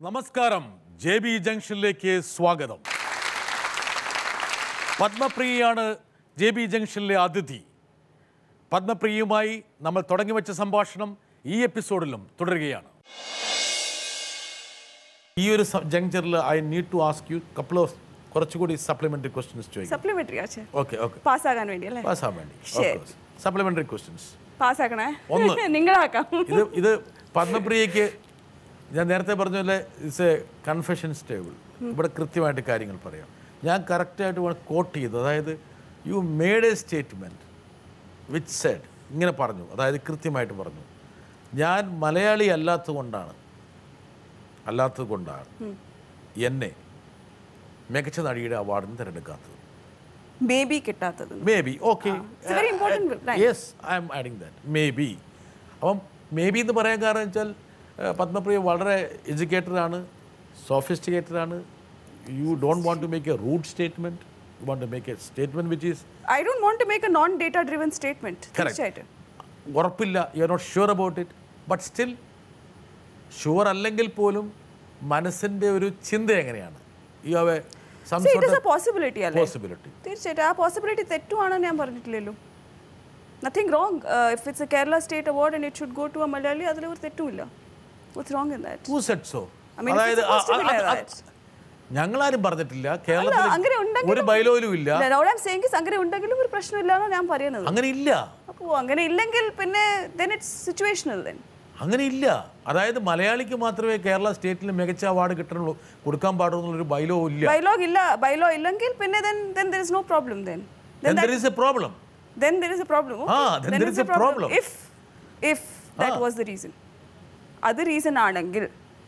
നമസ്കാരം J B ജംഗ്ഷനിലേക്ക് സ്വാഗതം പത്മപ്രിയയാണ് J B ജംഗ്ഷനിലെ അതിഥി പത്മപ്രിയയുമായി നമ്മൾ തുടങ്ങി വെച്ച സംഭാഷണം ഈ എപ്പിസോഡിലും തുടരുകയാണ് ഈ ഒരു ജംഗ്ഷനിൽ I need to ask you couple of കുറച്ചുകൂടി സപ്ലിമെന്ററി ക്വസ്റ്റ്യൻസ് ചോദിക്കും സപ്ലിമെന്ററി ആച്ചേ ഓക്കെ ഓക്കെ പാസ്സാകാൻ വേണ്ടി അല്ലേ പാസ്സാൻ വേണ്ടി ശരി. സപ്ലിമെന്ററി ക്വസ്റ്റ്യൻസ് പാസ്സാക്കണേ ഒന്ന്. നിങ്ങളാക്കാം ഇത് ഇത് പത്മപ്രിയയ്ക്ക് ഞാൻ നേരത്തെ പറഞ്ഞ പോലെ ഇറ്റ്സ് എ കൺഫെഷൻസ് ടേബിൾ ഇവിടെ കൃത്യമായിട്ട് കാര്യങ്ങൾ പറയാം ഞാൻ കറക്റ്റായിട്ട് കോട്ട് ചെയ്തു അതായത് you made a statement which said ഇങ്ങനെ പറഞ്ഞു അതായത് കൃത്യമായിട്ട് പറഞ്ഞു ഞാൻ മലയാളി അല്ലാത്തത് കൊണ്ടാണ് അല്ലാത്തത് കൊണ്ടാണ് എന്നെ മികച്ച നടിയുടെ അവാർഡിന് തിരഞ്ഞെടുക്കാത്തത് ബേബി കിട്ടാത്തത് maybe okay It's a very important line. Yes I'm adding that maybe അപ്പം മേ ബി എന്ന് പറയാൻ കാരണം വെച്ചാൽ ഏഹ്, പത്മപ്രിയ വളരെ എഡ്യൂക്കേറ്റഡ് ആണ് സോഫിസ്റ്റിക്കേറ്റഡ് ആണ് you don't want to make a root statement you want to make a statement which is I don't want to make a non data driven statement Correct. തീർച്ചയായിട്ടും ഉറപ്പില്ല you are not sure about it but still sure അല്ലെങ്കിൽ പോലും മനസ്സിൻ്റെ ഒരു ചിന്ത എങ്ങനെയാണ് you have a some it is a sort possibility അല്ലേ possibility തീർച്ചയായിട്ടും ആ പോസിബിലിറ്റി തെറ്റുവാണെന്ന് ഞാൻ പറഞ്ഞിട്ടില്ലല്ലോ nothing wrong if it's A Kerala state award and it should go to a Malayali അതിൽ ഒരു തെറ്റുമില്ല what's wrong in that who said so I mean, if it's supposed to be like that. ഞങ്ങളാരും പറഞ്ഞിട്ടില്ല അല്ല കേരളത്തിൽ അങ്ങനെ ഉണ്ടെങ്കിലും ഒരു ബൈലോയിലും ഇല്ല അവിടെ സെയിം അങ്ങനെ ഉണ്ടെങ്കിലും ഒരു പ്രശ്നമില്ലാന്ന് ഞാൻ പറയുന്നത് അങ്ങനെ ഇല്ല അപ്പോൾ അങ്ങനെ ഇല്ലെങ്കിൽ പിന്നെ ദെൻ ഇറ്റ്സ് സിറ്റുവേഷണൽ ദെൻ അങ്ങനെ ഇല്ല അതായത് മലയാളിക്ക് മാത്രമേ കേരള സ്റ്റേറ്റിൽ മികച്ച അവാർഡ് കിട്ടണുള്ളൂ കൊടുക്കാൻ പാടുള്ളൂ എന്നുള്ളൊരു ബൈലോ ഇല്ല ബൈലോഗ് ഇല്ല ബൈലോ ഇല്ലെങ്കിൽ പിന്നെ then then there is no problem then then there is a problem then there is a problem okay? Ah, then there is a problem. if if that was the reason അത് reason ആണെങ്കിൽ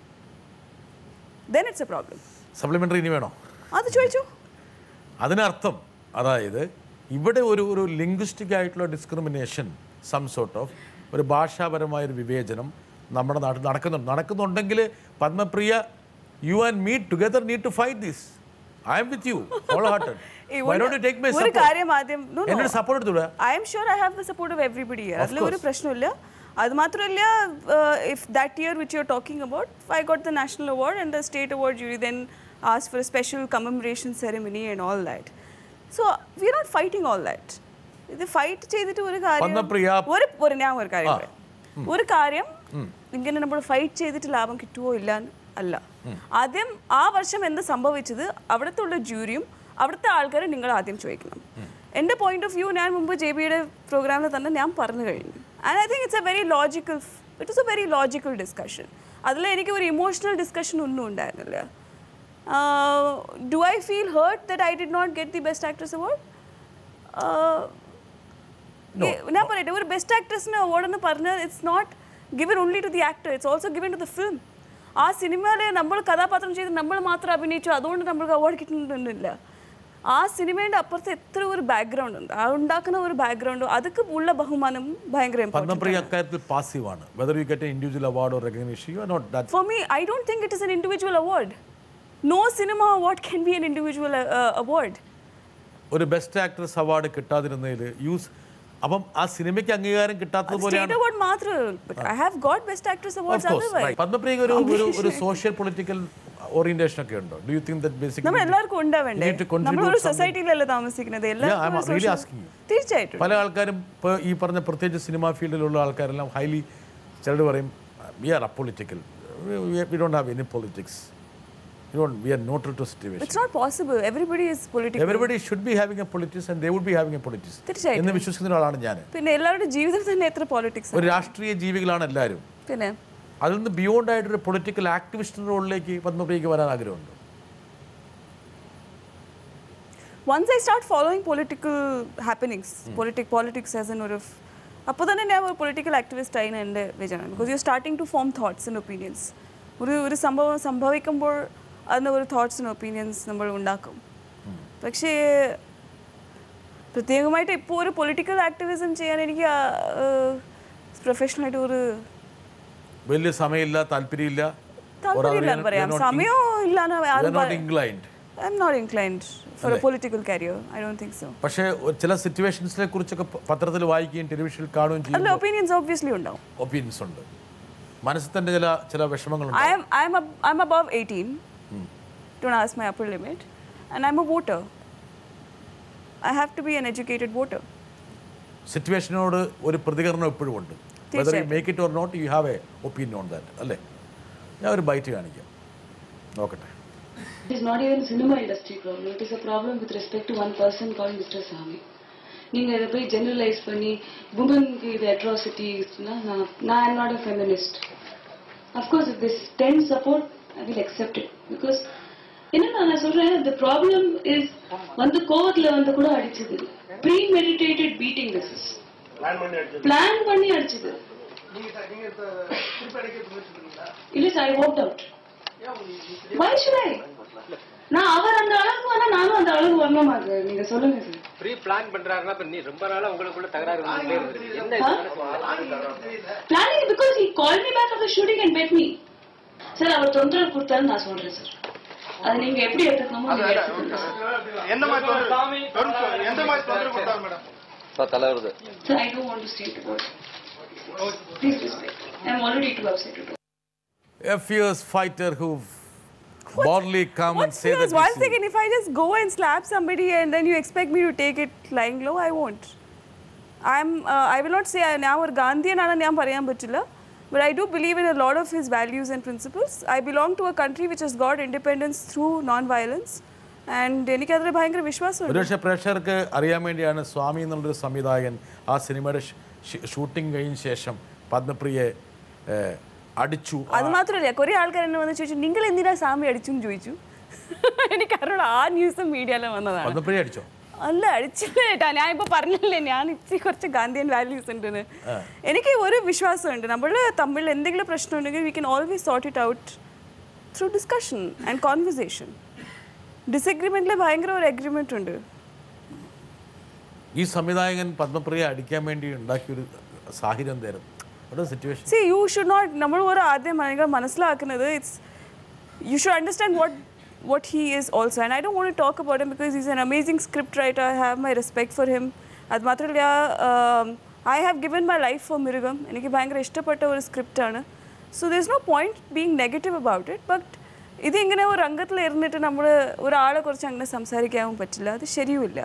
then it's a problem സപ്ലിമെന്ററി ഇനി വേണോ അത് ചോദിച്ചു അതിനർത്ഥം അതായത് ഇവിടെ ഒരു ഒരു ലിംഗ്വിസ്റ്റിക് ആയിട്ടുള്ള ഡിസ്ക്രിമിനേഷൻ സം സോർട്ട് ഓഫ് ഒരു ഭാഷാപരമായ ഒരു വിവേചനം നമ്മുടെ നാട്ടിൽ നടക്കുന്നുണ്ട് നടക്കുന്നുണ്ടെങ്കിൽ Padmapriya you and me together need to fight this I'm with you whole hearted ഈ വൈ ഒരു- ഡോണ്ട് യു ടേക്ക് മൈ ഒരു സപ്പോർട്ട് കാര്യം ആദ്യം no, no. എന്നോട് സപ്പോർട്ട് എടുത്തുകൂടാ I'm sure I have the support of everybody അതിൽ ഒരു പ്രശ്നമില്ല അത് മാത്രമല്ല if that year which you are talking about I got the national award and the state award jury then as four a special commemoration ceremony and all that so we are not fighting all that ഇത് fight ചെയ്തിട്ട് ഒരു കാര്യം പത്മപ്രിയ ഒരു ഒരു ഞാൻ ഒരു കാര്യം പറയാം ഒരു കാര്യം ഇങ്ങനെ നമ്മൾ ഫൈറ്റ് ചെയ്തിട്ട് ലാഭം കിട്ടുമോ ഇല്ല എന്ന് അല്ല ആദ്യം ആ വർഷം എന്ത് സംഭവിച്ചത് അവിടുത്തെ ഉള്ള ജൂറിയും അവിടുത്തെ ആൾക്കാരെ നിങ്ങൾ ആദ്യം ചോദിക്കണം എൻ്റെ പോയിന്റ് ഓഫ് വ്യൂ ഞാൻ മുമ്പ് ജെ ബിയുടെ പ്രോഗ്രാമിൽ തന്നെ ഞാൻ പറഞ്ഞു കഴിഞ്ഞു and I think it's a very logical it is a very logical discussion അതിൽ എനിക്ക് ഒരു ഇമോഷണൽ ഡിസ്കഷൻ ഒന്നും ഉണ്ടായിരുന്നില്ല do I feel hurt that I did not get the best actress award ഞാൻ പറയട്ടെ ഒരു ബെസ്റ്റ് ആക്ട്രസിന് അവാർഡ് എന്ന് പറഞ്ഞാൽ it's not given only to the actor it's also given to the film ആ സിനിമയിലെ നമ്മൾ കഥാപാത്രം ചെയ്ത് നമ്മൾ മാത്രം അഭിനയിച്ചു അതുകൊണ്ട് നമ്മൾക്ക് അവാർഡ് കിട്ടുന്നില്ല ആ സിനിമയുടെ അപ്പുറത്ത് എത്ര ഒരു ബാക്ക്ഗ്രൗണ്ട് ഉണ്ട് ആ ഉണ്ടാക്കുന്ന ഒരു ബാക്ക്ഗ്രൗണ്ട് അതൊക്കെ ഉള്ള ബഹുമാനം ഭയങ്കര ഇമ്പോർട്ടൻ്റ് പത്മപ്രിയ അക്കാര്യത്തിൽ പാസീവാണ് whether you get individual award or recognition you are not that For me, I don't think it is an individual award. No cinema award can be an individual uh, uh, award. ഒരു best actress award കിട്ടാതിരുന്നതിൽ യൂസ് അപ്പം ആ സിനിമയ്ക്ക് അംഗീകാരം കിട്ടാത്തത് പോലെയാണ് State award മാത്രമേ But I have got best actress awards Of course, otherwise. right. പത്മപ്രിയക്ക് ഒരു ഒരു ഒരു സോഷ്യൽ പൊളിറ്റിക്കൽ ഓറിയന്റേഷൻ ഒക്കെ ഉണ്ടോ ഡു യു തിങ്ക് ദാറ്റ് നമ്മൾ ബേസിക്കലി എല്ലാവർക്കും ഉണ്ടാവേണ്ടേ need to contribute നമ്മൾ ഒരു something. സൊസൈറ്റിയിലല്ല താമസിക്കുന്നത് Yeah, I'm എല്ലാവർക്കും ഒരു really social- asking you. തീർച്ചയായിട്ടും പല ആൾക്കാരും ഇപ്പോൾ ഈ പറഞ്ഞ പ്രത്യേകിച്ച് സിനിമാ ഫീൽഡിലുള്ള ആൾക്കാരെല്ലാം ഹൈലി ചിലർ പറയും we are apolitical we don't have any politics we don't we are not to situation it's not possible everybody is political everybody should be having a politics and they would be having a politics തീർച്ചയായിട്ടും എന്ന് വിശ്വസിക്കുന്ന ഒരാളാണ് ഞാൻ പിന്നെ എല്ലാവരുടെ ജീവിതം തന്നെ എത്ര പോളിറ്റിക്സ് ഒരു രാഷ്ട്രീയ ജീവികളാണ് എല്ലാവരും പിന്നെ അതിൽ നിന്ന് ബിയോണ്ട് ആയിട്ടൊരു പൊളിറ്റിക്കൽ ആക്ടിവിസ്റ്റ് റോളിലേക്ക് പത്മപ്രിയക്ക് വരാൻ ആഗ്രഹമുണ്ട് once I start following political happenings politic politics as an ഒരു അപ്പോൾ തന്നെ ഞാൻ ഒരു പൊളിറ്റിക്കൽ ആക്ടിവിസ്റ്റ് ആയി എൻ്റെ വിചാരം because you starting to form thoughts and opinions ഒരു ഒരു സംഭവം സംഭവിക്കുമ്പോൾ അതിന് ഒരു തോട്ട്സ് ആൻഡ് ഒപ്പീനിയൻസ് നമ്മൾ ഉണ്ടാക്കും പക്ഷേ പ്രത്യേകമായിട്ട് ഇപ്പോൾ ഒരു പൊളിറ്റിക്കൽ ആക്ടിവിസം ചെയ്യാൻ എനിക്ക് പ്രൊഫഷണലായിട്ട് ഒരു വലിയ സമയമില്ല താല്പര്യമില്ല താല്പര്യമില്ല പറയാം സമയമോ ഇല്ലാന്ന് ആരും not inclined I M not inclined for a political career I don't think so പക്ഷേ ഒരു ചില സിറ്റുവേഷൻസിനെ കുറിച്ചൊക്കെ പ- പത്രത്തിൽ വായിക്കുകയും ടെലിവിഷനിൽ കാണുകയും അതിൽ ചെയ്യുമ്പോൾ ഒപ്പീനിയൻസ് ഓബ്വിയസ്ലി ഉണ്ടാവും ഒപ്പീനിയൻസ് ഉണ്ട് മനസ്സിൽ തന്നെ ചില ചില വിഷമങ്ങളുണ്ട് I am I'm ab- I'm above 18. Don't ask my upper limit, and I'm a voter. I have to be an educated voter. സിറ്റുവേഷനോട് ഒരു പ്രതികരണം എപ്പോഴും ഉണ്ട് whether you make it or not you have a opinion on that അല്ലേ ഞാൻ ഒരു byte കാണിക്കാം നോക്കട്ടെ It is not even cinema industry problem. It is a problem with respect to one person called Mr. Sami. நீங்க இதை போய் generalise பண்ணி உமனுக்கு இது அட்ராசிட்டிஸ்னா நான் நான் I'm not a feminist of course if this then support I will accept it because என்னன்னா நான் சொல்றேன் த ப்ராப்ளம் இஸ் வந்து கோவத்துல வந்து கூட அடிச்சது premeditated beating this is plan பண்ணி அடிச்சது இல்ல sir I walk out Why should I? நான் அவர் அந்த அளவுக்கு வந்தா நானும் அந்த அளவுக்கு வரணும் அது நீங்க சொல்லுங்க சார் ப்ரீ பிளான் பண்றாருன்னா இப்ப நீ ரொம்ப நாளா உங்களுக்குள்ள தகராறு வந்துட்டே இருந்திருக்கு என்ன planning because he called me back after shooting and met me sir அவர் தொந்தரவு கொடுத்தாரு நான் சொல்றேன் சார் அது நீங்க எப்படி எடுத்துக்கணுமோ நீங்க எடுத்துக்கணும் சார் எந்த மாதிரி தொந்தரவு ஒரு நிமிஷம். எந்த மாதிரி தொந்தரவு கொடுத்தாரு மேடம் தலைவருது sir I don't want to stay to court please respect I am already too upset to A fierce fighter who boldly come and What's say that yours? this One is- second, if I just go and slap somebody and then you expect me to take it lying low, I won't. I'm, uh, I will not say I now or Gandhian ഞാൻ പറയാൻ പറ്റില്ല but I do believe in a lot of his values and principles. I belong to a country which has got independence through non-violence and എനിക്കതിൽ ഭയങ്കര വിശ്വാസമുണ്ട് ഒരുപക്ഷെ പ്രേക്ഷകർക്ക് അറിയാൻ വേണ്ടിയാണ് സ്വാമി എന്നുള്ളൊരു സംവിധായകൻ ആ സിനിമയുടെ ഷൂട്ടിംഗ് കഴിഞ്ഞ ശേഷം പത്മപ്രിയെ ഏഹ്, അടിച്ചു അത് മാത്രമല്ല കുറേ ആൾക്കാർ എന്നെ വന്ന് ചോദിച്ചു നിങ്ങൾ എന്തിനാ സാമി അടിച്ചു എന്ന് ചോദിച്ചു എനിക്കറിയുള്ള ആ ന്യൂസും മീഡിയയിലും വന്നതാണ് പത്മപ്രിയ അടിച്ചോ അല്ല അടിച്ചില്ല കേട്ടാ ഞാൻ ഇപ്പൊ പറഞ്ഞില്ലേ ഞാൻ ഇച്ചിരി കുറച്ച് ഗാന്ധിയൻ വാല്യൂസ് ഉണ്ടെന്ന് എനിക്ക് ഒരു വിശ്വാസമുണ്ട് നമ്മൾ തമ്മിൽ എന്തെങ്കിലും പ്രശ്നം ഉണ്ടെങ്കിൽ we can always sort it out through discussion and conversation ഡിസഗ്രിമെന്റിൽ ഭയങ്കര ഒരു അഗ്രിമെന്റ് ഉണ്ട് ഈ സംവിധായകൻ പത്മപ്രിയ അടിക്കാൻ വേണ്ടി ഉണ്ടാക്കിയൊരു സാഹചര്യം എന്തായിരുന്നു ഒരു situation see you should not നമ്മൾ ഒരു ആദ്യം ഭയങ്കര മനസ്സിലാക്കുന്നത് it's you should understand what what he is also and i don't want to talk about him because he's an amazing script writer i have my respect for him അത് മാത്രമല്ല I have given my life for Mirugam എനിക്ക് ഭയങ്കര ഇഷ്ടപ്പെട്ട ഒരു സ്ക്രിപ്റ്റാണ് so there is no point being negative about it but ഇതിങ്ങനെ ഒരു രംഗത്തിൽ ഇരുന്നിട്ട് നമ്മൾ ഒരാളെ കുറിച്ച് അങ്ങനെ സംസാരിക്കാനും പറ്റില്ല അത് ശരിയുമില്ല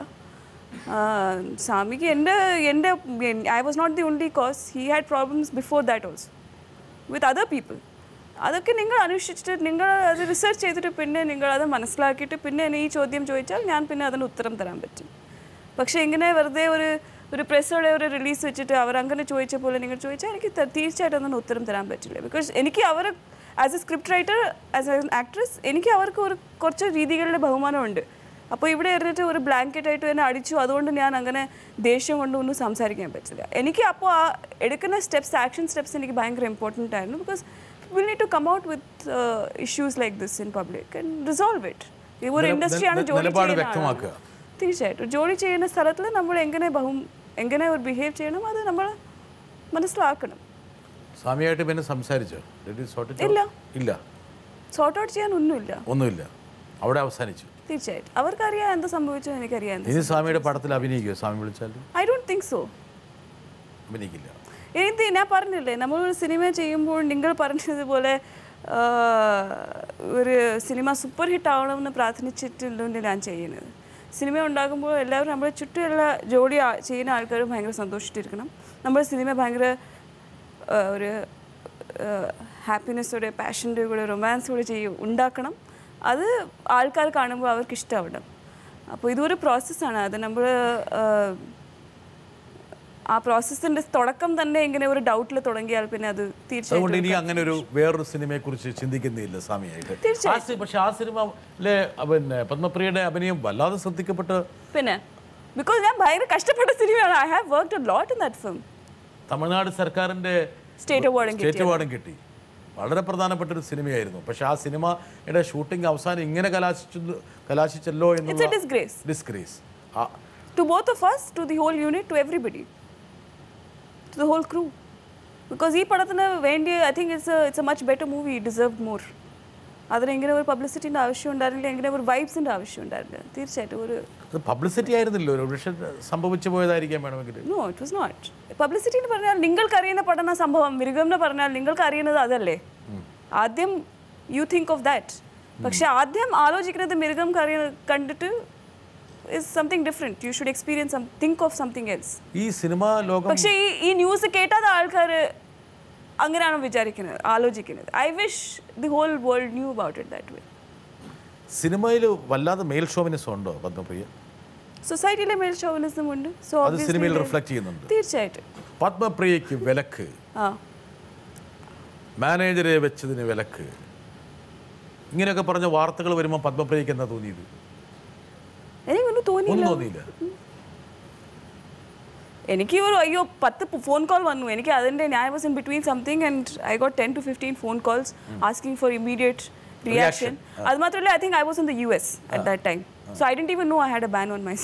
ആഹ് സ്വാമിക്ക് എൻ്റെ എൻ്റെ I was not the only cause he had problems before that also with other people അതൊക്കെ നിങ്ങൾ അന്വേഷിച്ചിട്ട് നിങ്ങൾ അത് റിസർച്ച് ചെയ്തിട്ട് പിന്നെ നിങ്ങൾ അത് മനസ്സിലാക്കിയിട്ട് പിന്നെ എന്നെ ഈ ചോദ്യം ചോദിച്ചാൽ ഞാൻ പിന്നെ അതിന് ഉത്തരം തരാൻ പറ്റും പക്ഷേ ഇങ്ങനെ വെറുതെ ഒരു ഒരു പ്രസ്സോടെ ഒരു റിലീസ് വെച്ചിട്ട് അവർ അങ്ങനെ ചോദിച്ച പോലെ നിങ്ങൾ ചോദിച്ചാൽ എനിക്ക് ത- തീർച്ചയായിട്ടും അതിന് ഉത്തരം തരാൻ പറ്റില്ല ബിക്കോസ് എനിക്ക് അവർ as a script writer as a actress എനിക്ക് അവർക്ക് ഒരു കുറച്ച് രീതികളുടെ ബഹുമാനമുണ്ട് അപ്പോൾ ഇവിടെ ഇരുന്നിട്ട് ഒരു ബ്ലാങ്കറ്റ് ആയിട്ട് എന്നെ അടിച്ചു അതുകൊണ്ട് ഞാൻ അങ്ങനെ ദേഷ്യം കൊണ്ടൊന്നും സംസാരിക്കാൻ പറ്റില്ല എനിക്ക് അപ്പോൾ ആ എടുക്കുന്ന സ്റ്റെപ്സ് ആക്ഷൻ സ്റ്റെപ്സ് എനിക്ക് ഭയങ്കര ഇമ്പോർട്ടൻ്റ് ആയിരുന്നു because we'll need to come out with issues like this in public and resolve it ഈ ഒരു നില- ഇൻഡസ്ട്രിയാണ് നില- ജോലി നിലപാട് ചെയ്യുന്ന വ്യക്തമാക്കുക. ആളാണ്. തീർച്ചയായിട്ടും ജോലി ചെയ്യുന്ന സ്ഥലത്തിൽ നമ്മൾ എങ്ങനെ ബഹു എങ്ങനെ ഒരു ബിഹേവ് ചെയ്യണം അത് നമ്മൾ മനസ്സിലാക്കണം സ്വാമിയായിട്ട് പിന്നെ സംസാരിച്ചോ Did you sort it out? ഇല്ല. ഇല്ല സോർട്ട് ഔട്ട് ചെയ്യാൻ ഒന്നുമില്ല ഒന്നുമില്ല അവിടെ അവസാനിച്ചു തീർച്ചയായിട്ടും അവർക്കറിയാം എന്ത് സംഭവിച്ചോ എനിക്കറിയാം എന്ത് ഇനി സ്വാമിയുടെ പടത്തിൽ അഭിനയിക്കുമോ സ്വാമി വിളിച്ചാൽ ഐ ഡോണ്ട് തിങ്ക് സോ അഭിനയിക്കില്ല എനിക്ക് ഞാൻ പറഞ്ഞില്ലേ നമ്മളൊരു സിനിമ ചെയ്യുമ്പോൾ നിങ്ങൾ പറഞ്ഞതുപോലെ ആ, ഒരു സിനിമ സൂപ്പർ ഹിറ്റ് ആവണമെന്ന് പ്രാർത്ഥിച്ചിട്ടുണ്ട് ഞാൻ ചെയ്യുന്നത് സിനിമ ഉണ്ടാകുമ്പോൾ എല്ലാവരും നമ്മുടെ ചുറ്റുമുള്ള ജോലി ആ- ചെയ്യുന്ന ആൾക്കാരും ഭയങ്കര സന്തോഷിച്ചിരിക്കണം നമ്മുടെ സിനിമ ഭയങ്കര ആ, ഒരു ഹാപ്പിനെസ്സോടെ പാഷൻ്റെ കൂടെ റൊമാൻസോടെ ചെയ്യും ഉണ്ടാക്കണം അത് ആൾക്കാർ കാണുമ്പോൾ അവർക്ക് ഇഷ്ടമാവണം അപ്പോൾ ഇതൊരു പ്രോസസ്സാണ് അത് നമ്മൾ ആ പ്രോസസ്സിന്റെ തുടക്കം തന്നെ ഇങ്ങനെ ഒരു ഡൗട്ടിൽ തുടങ്ങിയാൽ പിന്നെ അത് അതുകൊണ്ട് തീർച്ചയായിട്ടും ഇനി അങ്ങനെ ഒരു വേറൊരു സിനിമയെ കുറിച്ച് ചിന്തിക്കുന്നില്ല സ്വാമിയായിട്ട് തീർച്ചയായും. ആ സി- പക്ഷെ ആ സിനിമയിലെ പിന്നെ പത്മപ്രിയയുടെ അഭിനയം വല്ലാതെ ശ്രദ്ധിക്കപ്പെട്ട് പിന്നെ ബിക്കോസ് ഞാൻ ഭയങ്കര കഷ്ടപ്പെട്ട സിനിമയാണ് I have worked a lot in that film Tamil Nadu സർക്കാരിന്റെ സ്റ്റേറ്റ് അവാർഡും സ്റ്റേറ്റ് അവാർഡും കിട്ടി വളരെ പ്രധാനപ്പെട്ട ഒരു സിനിമയായിരുന്നു പക്ഷെ ആ സിനിമയുടെ ഷൂട്ടിംഗ് അവസാനം ഇങ്ങനെ കലാശിച്ചു കലാശിച്ചല്ലോ ഇറ്റ്സ് എ എന്നുള്ള disgrace disgrace to both of us to the whole unit to everybody to the whole crew because ഈ പടത്തിന് വേണ്ടി I think it's it's a much better movie deserve more അതിന് ഇങ്ങനെ ഒരു പബ്ലിസിറ്റിൻ്റെ ആവശ്യം ഉണ്ടായിരുന്നില്ല ഇങ്ങനെ ഒരു വൈബ്സിൻ്റെ ആവശ്യം ഉണ്ടായിരുന്നില്ല തീർച്ചയായിട്ടും ഒരു അത് പബ്ലിസിറ്റി ആയിരുന്നില്ലോ ഒരു പക്ഷേ സംഭവിച്ചു പോയതായിരിക്കാം വേണമെങ്കിൽ no it was not publicity എന്ന് പറഞ്ഞാൽ നിങ്ങൾക്ക് അറിയുന്ന പഠന സംഭവം മിരുഗം എന്ന് പറഞ്ഞാൽ നിങ്ങൾക്ക് അറിയുന്നത് അതല്ലേ ആദ്യം യു തിങ്ക് ഓഫ് ദാറ്റ് പക്ഷെ ആദ്യം ആലോചിക്കുന്നത് മിരുഗം അറിയ കണ്ടിട്ട് is something different you should experience some think of something else ഈ സിനിമാ ലോകം പക്ഷേ ഈ ഈ ന്യൂസ് കേട്ടാത്ത ആൾക്കാർ അങ്ങനെയാണ് വിചാരിക്കുന്നത് ആലോചിക്കുന്നത് I wish the whole world knew about it that way സിനിമയിൽ വല്ലാതെ മെയിൽ ഷോവിനിസം ഉണ്ടോ പത്മപ്രിയ സൊസൈറ്റിയിലെ മേൽ ഷോവിനിസം ഉണ്ട് സോ അത് സിനിമയിൽ റിഫ്ലക്ട് ചെയ്യുന്നുണ്ട് തീർച്ചയായിട്ടും പത്മപ്രിയയ്ക്ക് വിലക്ക് ആ മാനേജറെ വെച്ചതിന് വിലക്ക് ഇങ്ങനെയൊക്കെ പറഞ്ഞ വാർത്തകൾ വരുമ്പോൾ പത്മപ്രിയയ്ക്ക് എന്താ തോന്നിയത് എനിക്കൊന്നും തോന്നിയില്ല ഒന്നും തോന്നിയില്ല എനിക്ക് ഒരു അയ്യോ പത്ത് ഫോൺ കോൾ വന്നു എനിക്ക് അതിൻ്റെ ഞാൻ was in between something and I got ten to fifteen phone calls asking for immediate reaction അത് മാത്രമല്ല I think I was in the U S at that time so I didn't even know I had a ban on my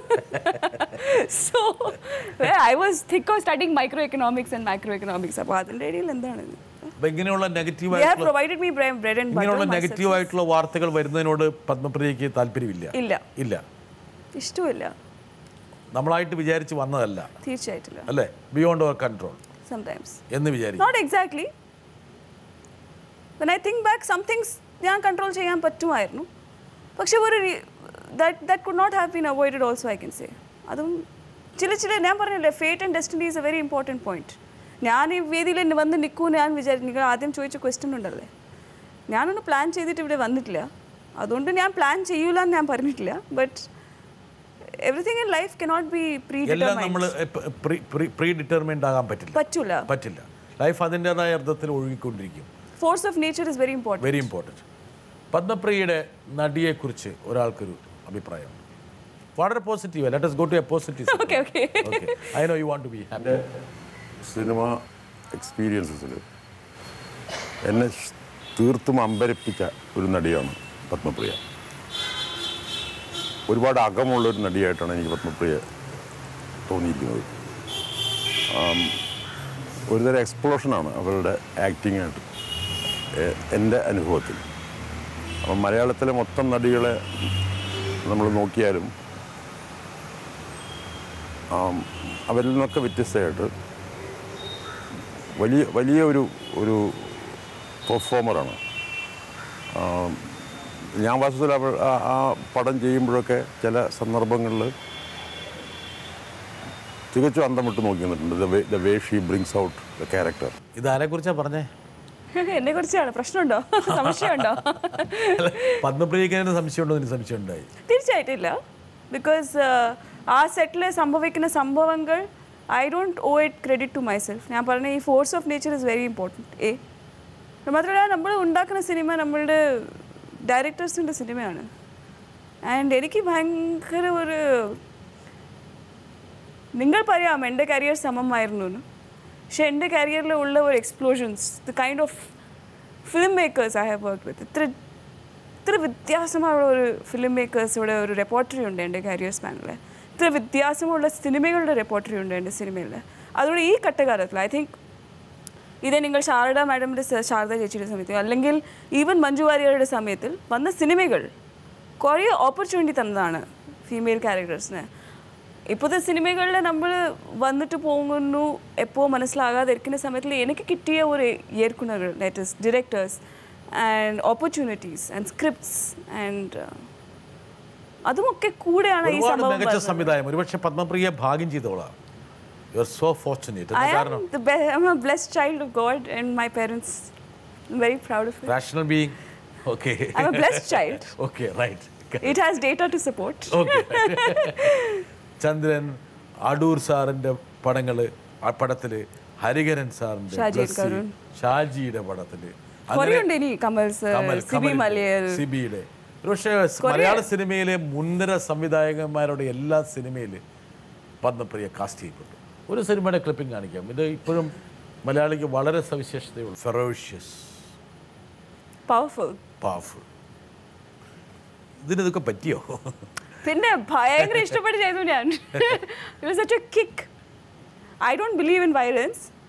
so I was thick of studying micro economics and micro economics അപ്പോൾ അതിൻ്റെ ഇടയിൽ എന്താണ് അപ്പം ഇങ്ങനെയുള്ള negative they have ആയിട്ടുള്ള provided me bread and ഇങ്ങനെയുള്ള butter negative ആയിട്ടുള്ള വാർത്തകൾ വരുന്നതിനോട് പത്മപ്രിയയ്ക്ക് താല്പര്യമില്ല ഇല്ല ഇല്ല ഇഷ്ടമില്ല നമ്മളായിട്ട് വിചാരിച്ച് വന്നതല്ല തീർച്ചയായിട്ടില്ല അല്ലേ ബിയോണ്ട് അവർ കൺട്രോൾ സംടൈംസ് എന്ന് വിചാരിക്കും not exactly when I think back some things ഞാൻ കൺട്രോൾ ചെയ്യാൻ പറ്റുമായിരുന്നു പക്ഷെ ഒരു that that could not have been avoided also I can say അതും ചില ചില ഞാൻ പറഞ്ഞില്ലേ fate and destiny is a very important point ഞാൻ ഈ വേദിയിൽ എന്നെ വന്ന് നിൽക്കൂ ഞാൻ വിചാരിച്ചു നിങ്ങൾ ആദ്യം ചോദിച്ച ക്വസ്റ്റ്യൻ ഉണ്ടല്ലേ ഞാനൊന്ന് പ്ലാൻ ചെയ്തിട്ട് ഇവിടെ വന്നിട്ടില്ല അതുകൊണ്ട് ഞാൻ പ്ലാൻ ചെയ്യൂല എന്ന് ഞാൻ പറഞ്ഞിട്ടില്ല but everything in life cannot be pre എല്ലാം നമ്മൾ പ്രീ ഡിറ്റർമിൻഡ് ആകാൻ പറ്റില്ല പറ്റൂല പറ്റില്ല ലൈഫ് അതിൻ്റെതായ അർത്ഥത്തിൽ ഒഴുകിക്കൊണ്ടിരിക്കും force of nature is very important very important പത്മപ്രിയയുടെ നടിയെക്കുറിച്ച് ഒരാൾക്കൊരു അഭിപ്രായം വളരെ positive let us go to a positive okay okay okay I know you want to be happy സിനിമ എക്സ്പീരിയൻസസിൽ എന്നെ ഷ്- തീർത്തും അമ്പരപ്പിച്ച ഒരു നടിയാണ് പത്മപ്രിയ ഒരുപാട് അകമുള്ളൊരു നടിയായിട്ടാണ് എനിക്ക് പത്മപ്രിയ തോന്നിയിരിക്കുന്നത് ആം, ഒരുതരം എക്സ്പ്ലോഷനാണ് അവരുടെ ആക്ടിങ്ങായിട്ട് എൻ്റെ അനുഭവത്തിൽ അപ്പം മലയാളത്തിലെ മൊത്തം നടികളെ നമ്മൾ നോക്കിയാലും ആം, അവരിൽ നിന്നൊക്കെ വ്യത്യസ്തമായിട്ട് വലിയ വലിയ ഒരു ഒരു പെർഫോമറാണ് ആം, ഞാൻ വാസ്തവത്തിൽ അവ ആ- ആ പടം ചെയ്യുമ്പോഴൊക്കെ ചില സന്ദർഭങ്ങളിൽ തികച്ചും അന്തം വിട്ട് നോക്കി നിന്നിട്ടുണ്ട് the way the way she brings out the character ഇതാരെക്കുറിച്ചാണ് പറഞ്ഞേ എന്നെ കുറിച്ചാണ് പ്രശ്നമുണ്ടോ സംശയമുണ്ടോ പത്മപ്രിയക്ക് തന്നെ സംശയമുണ്ടോ എന്ന് സംശയം ഉണ്ടായി തീർച്ചയായിട്ടില്ല ബിക്കോസ് ആ സെറ്റിൽ സംഭവിക്കുന്ന സംഭവങ്ങൾ I don't owe it credit to myself ഞാൻ പറഞ്ഞ ഈ force of nature is very important എ മാത്രമല്ല നമ്മൾ ഉണ്ടാക്കുന്ന സിനിമ നമ്മളുടെ ഡയറക്ടേഴ്സിൻ്റെ സിനിമയാണ് ആൻഡ് എനിക്ക് ഭയങ്കര ഒരു നിങ്ങൾ പറയാം എൻ്റെ കരിയർ സമമായിരുന്നു എന്ന് പക്ഷെ എൻ്റെ കരിയറിൽ ഉള്ള ഒരു explosions the kind of filmmakers I have work with ഇത്ര ഇത്ര വ്യത്യാസമുള്ള ഒരു ഫിലിം മേക്കേഴ്സിയുടെ ഒരു റെപ്പോർട്ടറി ഉണ്ട് എൻ്റെ കരിയർ സ്പാനിൽ ഇത്ര വ്യത്യാസമുള്ള സിനിമകളുടെ റെപ്പോർട്ടറി ഉണ്ട് എൻ്റെ സിനിമയിൽ അതുകൊണ്ട് ഈ ഘട്ടകാലത്തിൽ ഐ തിങ്ക് ഇതേ നിങ്ങൾ ശാരദ മാഡമിൻ്റെ ശാരദ ചേച്ചിയുടെ സമയത്ത് അല്ലെങ്കിൽ ഈവൻ മഞ്ജു വാര്യരുടെ സമയത്തിൽ വന്ന സിനിമകൾ കുറേ ഓപ്പർച്യൂണിറ്റി തന്നതാണ് ഫീമെയിൽ ക്യാരക്ടേഴ്സിന് ഇപ്പോഴത്തെ സിനിമകളിൽ നമ്മൾ വന്നിട്ട് പോകുന്നു എപ്പോൾ മനസ്സിലാകാതിരിക്കുന്ന സമയത്തിൽ എനിക്ക് കിട്ടിയ ഒരു ഏർക്കുന്നകൾ that is directors and opportunities and scripts and അതുമൊക്കെ കൂടെയാണ് ഈ ഒരുപാട് സംഭവം മികച്ച സംവിധായം ഒരുപക്ഷെ പത്മപ്രിയ ഭാഗ്യം ചെയ്തോളാം you are so fortunate I കാരണം am the be- I'm a blessed child of God and my parents. I'm very proud of it. Rational being okay I'm a blessed child. Okay right It has data to support. Okay Chandran Adoor സാറിന്റെ പടങ്ങള് ആ പടത്തില് ഹരിഹരൻ സാറിന്റെ ഷാജി ബ്ലസ്സി, കരുൺ. ഷാജിയുടെ പടത്തില് കുറേ ഉണ്ട് ഇനി Kamal sir Kamal Sibi കമലിന്റെ, മലയൽ സിബിയുടെ പക്ഷേ മലയാള സിനിമയിലെ മുൻനിര സംവിധായകന്മാരുടെ എല്ലാ സിനിമയിൽ പത്മപ്രിയ കാസ്റ്റ് ചെയ്യപ്പെട്ടു ഒരു സിനിമയുടെ ക്ലിപ്പിംഗ് കാണിക്കാം ഇത് ഇപ്പോഴും മലയാളിക്ക് വളരെ സവിശേഷതയുള്ള ഫെറോഷ്യസ് പവർഫുൾ പവർഫുൾ ഇതിനിതൊക്കെ പറ്റിയോ പിന്നെ ഭയങ്കര ഇഷ്ടപ്പെട്ട് ചെയ്തു ഞാൻ it was such a kick I don't believe in violence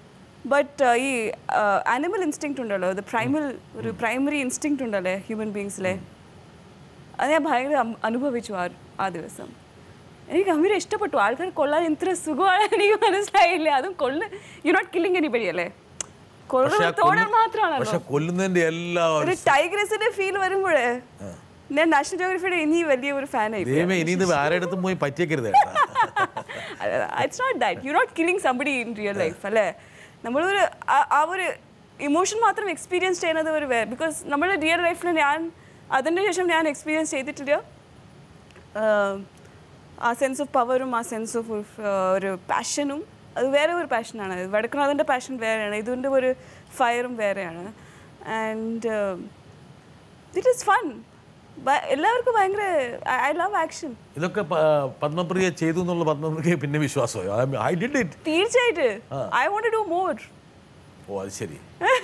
but ഈ ആനിമൽ ഇൻസ്റ്റിങ്ക്റ്റ് ഉണ്ടല്ലോ ഇത് പ്രൈമൽ ഒരു പ്രൈമറി ഇൻസ്റ്റിങ്ക്റ്റ് ഉണ്ടല്ലേ ഹ്യൂമൻ ബീങ്സിലെ അത് ഞാൻ ഭയങ്കര അം- അനുഭവിച്ചു ആ ആ ദിവസം എനിക്ക് ഗംഭീരം ഇഷ്ടപ്പെട്ടു ആൾക്കാർ കൊള്ളാൻ ഇത്ര സുഖമാണ് എനിക്ക് മനസ്സിലായില്ല അതും കൊള്ള യു നോട്ട് കില്ലിങ് എനിബഡി അല്ലേ പക്ഷെ ആ കൊള്ളുന്നത് തോടാൻ കൊല്ല്- മാത്രമാണല്ലോ പക്ഷെ കൊല്ലുന്നതിന്റെ എല്ലാ ഒരു ടൈഗ്രസിന്റെ ഫീൽ വരുമ്പോഴേ ഞാൻ നാഷണൽ ജോഗ്രഫിയുടെ ഇനി വലിയ ഒരു ഫാനായി ദൈവമേ ഇനി ഇത് ആരുടെ അടുത്തും പോയി പറ്റിയേക്കരുത് it's not that you not killing somebody in real life അല്ലേ നമ്മളൊരു ആ- ആ ഒരു ഇമോഷൻ മാത്രം എക്സ്പീരിയൻസ് ചെയ്യുന്നത് ഒരു വേറെ ബിക്കോസ് നമ്മുടെ റിയൽ ലൈഫിൽ ഞാൻ അതിൻ്റെ ശേഷം ഞാൻ എക്സ്പീരിയൻസ് ചെയ്തിട്ടില്ല ആഹ് ആ സെൻസ് ഓഫ് പവറും ആ സെൻസ് ഓഫ് ഒരു പാഷനും അത് വേറെ ഒരു പാഷനാണ് വടക്കനാഥൻ്റെ പാഷൻ വേറെയാണ് ഇതിൻ്റെ ഒരു ഫയറും വേറെയാണ് ആൻഡ് ഇറ്റ് ഈസ് ഫൺ എല്ലാവർക്കും ഭയങ്കര ഐ ലവ് ആക്ഷൻ ഇതൊക്കെ പ- പത്മപ്രിയ ചെയ്തു എന്നുള്ള പത്മപ്രിയ പിന്നെ വിശ്വാസമായി ഐ ഡിഡ് ഇറ്റ് തീർച്ചയായിട്ട് ഐ വോണ്ട് ഡു മോർ ഓ അത് ശരി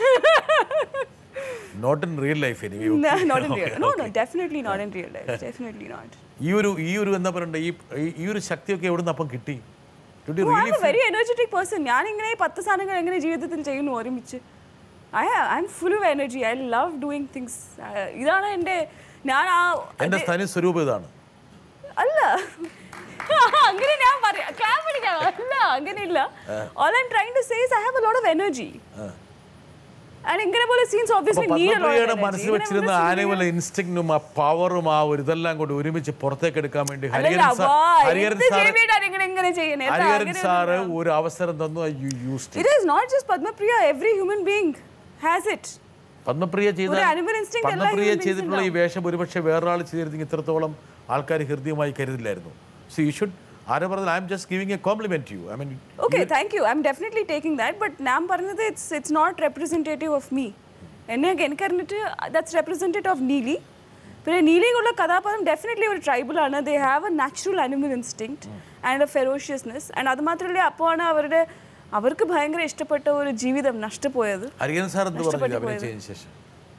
നോട്ട് ഇൻ റിയൽ ലൈഫ് എനിക്ക് not in real no no definitely not in real life definitely not ഈ ഒരു ഈ ഒരു എന്താ പറയണ്ടേ ഈ ഈ- ഈ ഒരു ശക്തിയൊക്കെ എവിടുന്ന് അപ്പം കിട്ടി Did you I really am very energetic person ഞാൻ ഇങ്ങനെ ഈ പത്ത് സാധനങ്ങൾ എങ്ങനെ ജീവിതത്തിൽ ചെയ്യുന്നു ഒരുമിച്ച് I I'm full of energy I love doing things ഇതാണ് എൻ്റെ ഞാൻ ആ എന്റെ തനി സ്വരൂപം ഇതാണ് അല്ല അങ്ങനെ ഞാൻ പറയാം ക്ലാപ്പ് പിടിക്കണം അല്ല അങ്ങനെയില്ല all I'm trying to says I have a lot of energy and ഇങ്ങനെ പോലെ സീൻസ് അപ്പൊ ഓബ്വിയസ്ലി പത്മപ്രിയയുടെ മനസ്സിൽ വെച്ചിരുന്ന ആനവല ഇൻസ്റ്റിങ്റ്റും ആ പവറും ആ ഒരു ഇതെല്ലാം കൂടി ഒരുമിച്ച് പുറത്തേക്ക് എടുക്കാൻ വേണ്ടി ഹരിഹരൻ സാർ ഹരിഹരൻ സാർ ഇങ്ങനെ ചെയ്യുന്നത് ഹരിഹരൻ സാറ് ഒരു അവസരം തന്നു you use it is not just Padmapriya every human being has it Padmapriya ചെയ്ത ഒരു animal instinct എല്ലാ പത്മപ്രിയ human beings ചെയ്തിട്ടുള്ള ഈ വേഷം ഒരുപക്ഷെ വേറൊരാൾ ചെയ്തിരുന്നെങ്കിൽ ഇത്രത്തോളം ആൾക്കാർ ഹൃദയമായി കരുതില്ലായിരുന്നു സോ യു ഷുഡ് ആരെ പറഞ്ഞാൽ I'm just giving a compliment you I mean okay thank you I'm definitely taking that but ഞാൻ പറഞ്ഞത് it's it's not representative of me എന്നെ എനിക്കറിഞ്ഞിട്ട് ദാറ്റ്സ് റെപ്രസെൻറ്റേറ്റീവ് ഓഫ് നീലി പിന്നെ നീലിക്കുള്ള കഥാപാത്രം ഡെഫിനറ്റ്ലി ഒരു ട്രൈബലാണ് they have a natural animal instinct and a ferociousness and അത് മാത്രമല്ല അപ്പോഴാണ് അവരുടെ അവർക്ക് ഭയങ്കര ഇഷ്ടപ്പെട്ട ഒരു ജീവിതം നഷ്ടപ്പോയത് ഹരിഹരൻ സാർ എന്ത് പറഞ്ഞു നഷ്ടപ്പെട്ടു അഭിനയിച്ചതിന് ശേഷം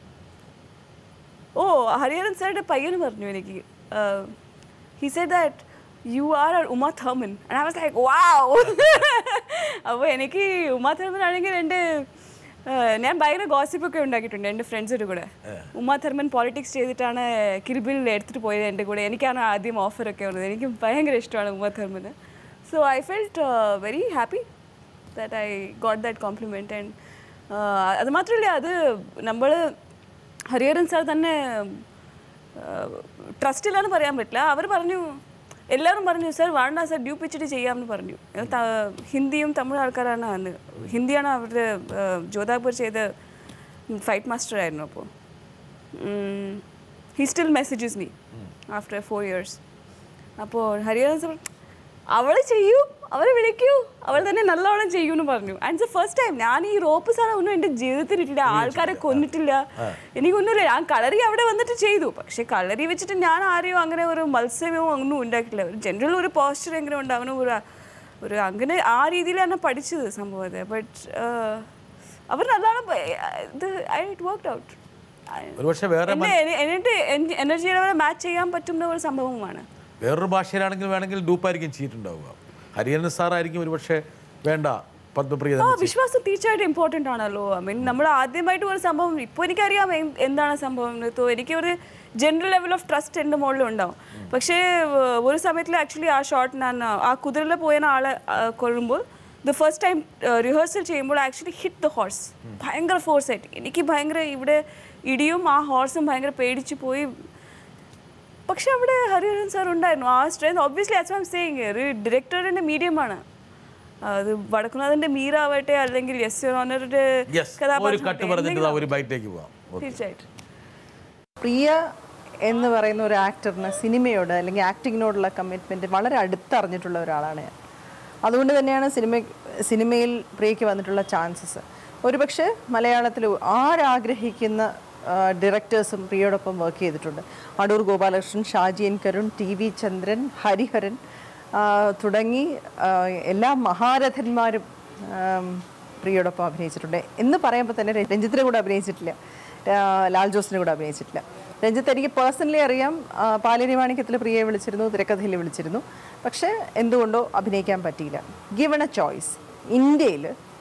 ഓ ഹരിഹരൻ സാറിന്റെ പയ്യന് പറഞ്ഞു എനിക്ക് he said that you are are Uma thurman and I was like wow അപ്പോൾ എനിക്ക് ഉമ thurman ആണെങ്കിൽ എൻ്റെ ആഹ്, ഞാൻ ഭയങ്കര ഗോസിപ്പൊക്കെ ഉണ്ടാക്കിയിട്ടുണ്ട് എൻ്റെ ഫ്രണ്ട്സിൻ്റെ കൂടെ ഉമ thurman പോളിറ്റിക്സ് ചെയ്തിട്ടാണ് കിരിബിൽ എടുത്തിട്ട് പോയത് എൻ്റെ കൂടെ എനിക്കാണ് ആദ്യം ഓഫറൊക്കെ വന്നത് എനിക്ക് ഭയങ്കര ഇഷ്ടമാണ് Uma thurman so I felt very happy that I got that compliment and അത് മാത്രമല്ല അത് നമ്മൾ ഹരിഹരൻ സാർ തന്നെ ട്രസ്റ്റ് ഇല്ലാന്ന് പറയാൻ പറ്റില്ല അവർ പറഞ്ഞു എല്ലാവരും പറഞ്ഞു സാർ വേണ്ട സാർ ഡ്യൂപ്പ് വെച്ചിട്ട് ചെയ്യാമെന്ന് പറഞ്ഞു ത- ഹിന്ദിയും തമിഴ് ആൾക്കാരാണ് അന്ന് ഹിന്ദിയാണ് അവരുടെ ജോധാപൂർ ചെയ്ത ഫൈറ്റ് മാസ്റ്റർ ആയിരുന്നു അപ്പോൾ he still messages me after four years അപ്പോൾ ഹരിഹരൻ സാർ അവൾ ചെയ്യൂ അവളെ വിളിക്കൂ അവൾ തന്നെ നല്ലോണം ചെയ്യൂന്ന് പറഞ്ഞു ആൻഡ് ഫസ്റ്റ് ടൈം ഞാൻ ഈ റോപ്പ് സാധനം ഒന്നും എൻ്റെ ജീവിതത്തിൽ ഇട്ടില്ല ആൾക്കാരെ കൊന്നിട്ടില്ല എനിക്കൊന്നുമില്ല ഞാൻ കളറി അവിടെ വന്നിട്ട് ചെയ്തു പക്ഷെ കളറി വെച്ചിട്ട് ഞാൻ ആരെയോ അങ്ങനെ ഒരു മത്സരമോ ഒന്നും ഉണ്ടാക്കില്ല ഒരു ജനറൽ ഒരു പോസ്ചർ എങ്ങനെ ഉണ്ടാവണം ഒരു ഒരു അങ്ങനെ ആ രീതിയിലാണ് പഠിച്ചത് സംഭവത്തെ ബട്ട് അവർ നല്ലോണം പ- ഇത് ഐ ഇറ്റ് വർക്ക് ഔട്ട് ഒരുപക്ഷെ വേറെ എന്നെ എന്നിട്ട് എനർജി ലെവൽ മാച്ച് ചെയ്യാൻ പറ്റുന്ന ഒരു സംഭവമാണ് വേറൊരു ഭാഷയിലാണെങ്കിൽ വേണമെങ്കിൽ ഡൂപ്പായിരിക്കും ചെയ്തിട്ടുണ്ടാവുക ഹരിഹരൻ സാർ ആയിരിക്കും ഒരുപക്ഷെ വേണ്ട പത്മപ്രിയ ആ തന്നെ ചെയ്യും. വിശ്വാസം തീർച്ചയായിട്ടും ഇമ്പോർട്ടൻ്റ് ആണല്ലോ ഐ മീൻ നമ്മൾ ആദ്യമായിട്ട് ഒരു സംഭവം ഇപ്പോൾ എനിക്കറിയാം എൻ- എന്താണ് സംഭവം എന്ന്. തോ എനിക്ക് ഒരു ജനറൽ ലെവൽ ഓഫ് ട്രസ്റ്റ് എൻ്റെ മുകളിൽ ഉണ്ടാവും പക്ഷേ ഏർ, ഒരു സമയത്തിൽ ആക്ച്വലി ആ ഷോട്ട് ഞാൻ ആ കുതിരയിൽ പോയ ആളെ ആ, കൊള്ളുമ്പോൾ ദ ഫസ്റ്റ് ടൈം റിഹേഴ്സൽ ചെയ്യുമ്പോൾ ആക്ച്വലി ഹിറ്റ് ദ ഹോഴ്സ് ഭയങ്കര ഫോഴ്സ് ആയിട്ട് എനിക്ക് ഭയങ്കര ഇവിടെ ഇടിയും ആ ഹോഴ്സും ഭയങ്കര പേടിച്ച് പോയി പക്ഷെ അവിടെ ഹരിഹരൻ സാർ ഉണ്ടായിരുന്നു ആ strength obviously as I'm saying ഒരു ഡയറക്ടറിൻ്റെ മീഡിയമാണ് അത് വടക്കുനാഥൻ്റെ മീരാവട്ടെ അല്ലെങ്കിൽ യെസ് യുവർ ഓണറുടെ Yes, ഒരു കട്ട് പറഞ്ഞിട്ട് ദാ ഒരു ബൈറ്റേക്ക് പോവാം Okay. തീർച്ചയായിട്ടും പ്രിയ എന്ന് പറയുന്ന ഒരു ആക്ടറിന് സിനിമയോട് അല്ലെങ്കിൽ ആക്ടിങ്ങിനോടുള്ള കമ്മിറ്റ്മെൻറ്റ് വളരെ അടുത്തറിഞ്ഞിട്ടുള്ള ഒരാളാണ് ഞാൻ അതുകൊണ്ട് തന്നെയാണ് സിനിമ സിനിമയിൽ പ്രിയയ്ക്ക് വന്നിട്ടുള്ള ചാൻസസ് ഒരുപക്ഷെ മലയാളത്തിൽ ആരാഗ്രഹിക്കുന്ന ഡയറക്ടേഴ്സും പ്രിയയോടൊപ്പം വർക്ക് ചെയ്തിട്ടുണ്ട് Adoor Gopalakrishnan Shaji N Karun T V Chandran Hariharan ആ, തുടങ്ങി ആ, എല്ലാ മഹാരഥന്മാരും ആം, പ്രിയയോടൊപ്പം അഭിനയിച്ചിട്ടുണ്ട് എന്ന് പറയുമ്പോൾ തന്നെ രഞ്ജിത്തിൻ്റെ കൂടെ അഭിനയിച്ചിട്ടില്ല ആ, ലാൽ ജോസിൻ്റെ കൂടെ അഭിനയിച്ചിട്ടില്ല രഞ്ജിത്ത് എനിക്ക് പേഴ്സണലി അറിയാം ആ, പാലേരി മാണിക്യത്തിൽ പ്രിയയെ വിളിച്ചിരുന്നു തിരക്കഥയിൽ വിളിച്ചിരുന്നു പക്ഷേ എന്തുകൊണ്ടോ അഭിനയിക്കാൻ പറ്റിയില്ല ഗിവൺ എ ചോയ്സ് ഇന്ത്യയിൽ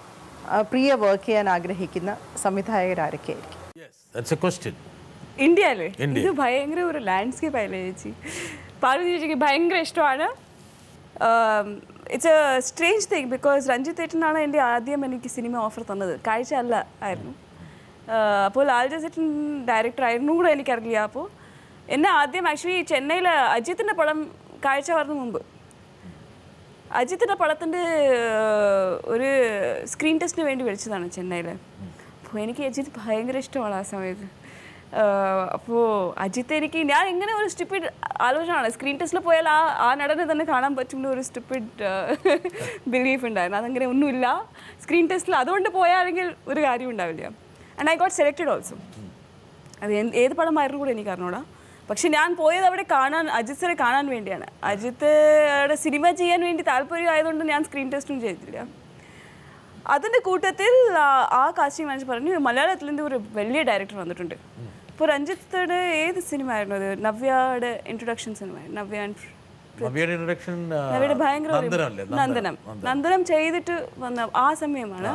ആ, പ്രിയ വർക്ക് ചെയ്യാൻ ആഗ്രഹിക്കുന്ന സംവിധായകരാരൊക്കെയായിരിക്കും ദാറ്റ്സ് എ ക്വസ്റ്റ്യൻ ഇന്ത്യയിലെ ഇന്ത്യ. ഇത് ഭയങ്കര ഒരു ലാൻഡ്സ്കേപ്പ് ആയില്ലേ ചേച്ചി പാർവതി ചേച്ചിക്ക് ഭയങ്കര ഇഷ്ടമാണ് it's a strange thing because Ranjith ഏട്ടനാണ് എൻ്റെ ആദ്യം എനിക്ക് സിനിമ ഓഫർ തന്നത് കാഴ്ച അല്ല ആയിരുന്നു ആഹ് അപ്പോൾ ലാൽജ സെറ്റൻ ഡയറക്ടർ ആയിരുന്നു കൂടെ എനിക്കറിയില്ല അപ്പോൾ എന്നെ ആദ്യം ആക്ച്വലി ചെന്നൈയിൽ അജിത്തിൻ്റെ പടം കാഴ്ച വരുന്ന മുമ്പ് അജിത്തിൻ്റെ പടത്തിൻ്റെ ഒരു സ്ക്രീൻ ടെസ്റ്റിന് വേണ്ടി വിളിച്ചതാണ് ചെന്നൈയിൽ അപ്പോൾ എനിക്ക് അജിത്ത് ഭയങ്കര ഇഷ്ടമാണ് ആ സമയത്ത് അപ്പോൾ അജിത്ത് എനിക്ക് ഞാൻ ഇങ്ങനെ ഒരു സ്റ്റുപ്പിഡ് ആലോചനയാണ് സ്ക്രീൻ ടെസ്റ്റിൽ പോയാൽ ആ ആ നടനെ തന്നെ കാണാൻ പറ്റുന്ന ഒരു സ്റ്റുപ്പിഡ് ബിലീഫ് ഉണ്ടായിരുന്നു അതങ്ങനെ ഒന്നുമില്ല സ്ക്രീൻ ടെസ്റ്റിൽ അതുകൊണ്ട് പോയാണെങ്കിൽ ഒരു കാര്യം ഉണ്ടാവില്ല and I got selected also അത് എന്ത് ഏത് പടമായിരുന്നു കൂടെ എനിക്ക് അറിഞ്ഞൂടാ പക്ഷെ ഞാൻ പോയത് അവിടെ കാണാൻ അജിത് സാറെ കാണാൻ വേണ്ടിയാണ് അജിത്ത് സിനിമ ചെയ്യാൻ വേണ്ടി താല്പര്യം ആയതുകൊണ്ട് ഞാൻ സ്ക്രീൻ ടെസ്റ്റും ചെയ്തില്ല അതിൻ്റെ കൂട്ടത്തിൽ ആ- ആ കാസ്റ്റിംഗ് മാനേജർ പറഞ്ഞു മലയാളത്തിൽ നിന്ന് ഒരു വലിയ ഡയറക്ടർ വന്നിട്ടുണ്ട് ഇപ്പോൾ രഞ്ജിത്തയുടെ ഏത് സിനിമ ആയിരുന്നു അത് നവ്യയുടെ ഇൻട്രൊഡക്ഷൻ സിനിമ നവ്യ and നവ്യയുടെ ഇൻട്രൊഡക്ഷൻ നവ്യയുടെ ഭയങ്കര ഒരു- നന്ദനം അല്ലേ നന്ദനം നന്ദനം ചെയ്തിട്ട് വന്ന ആ സമയമാണ്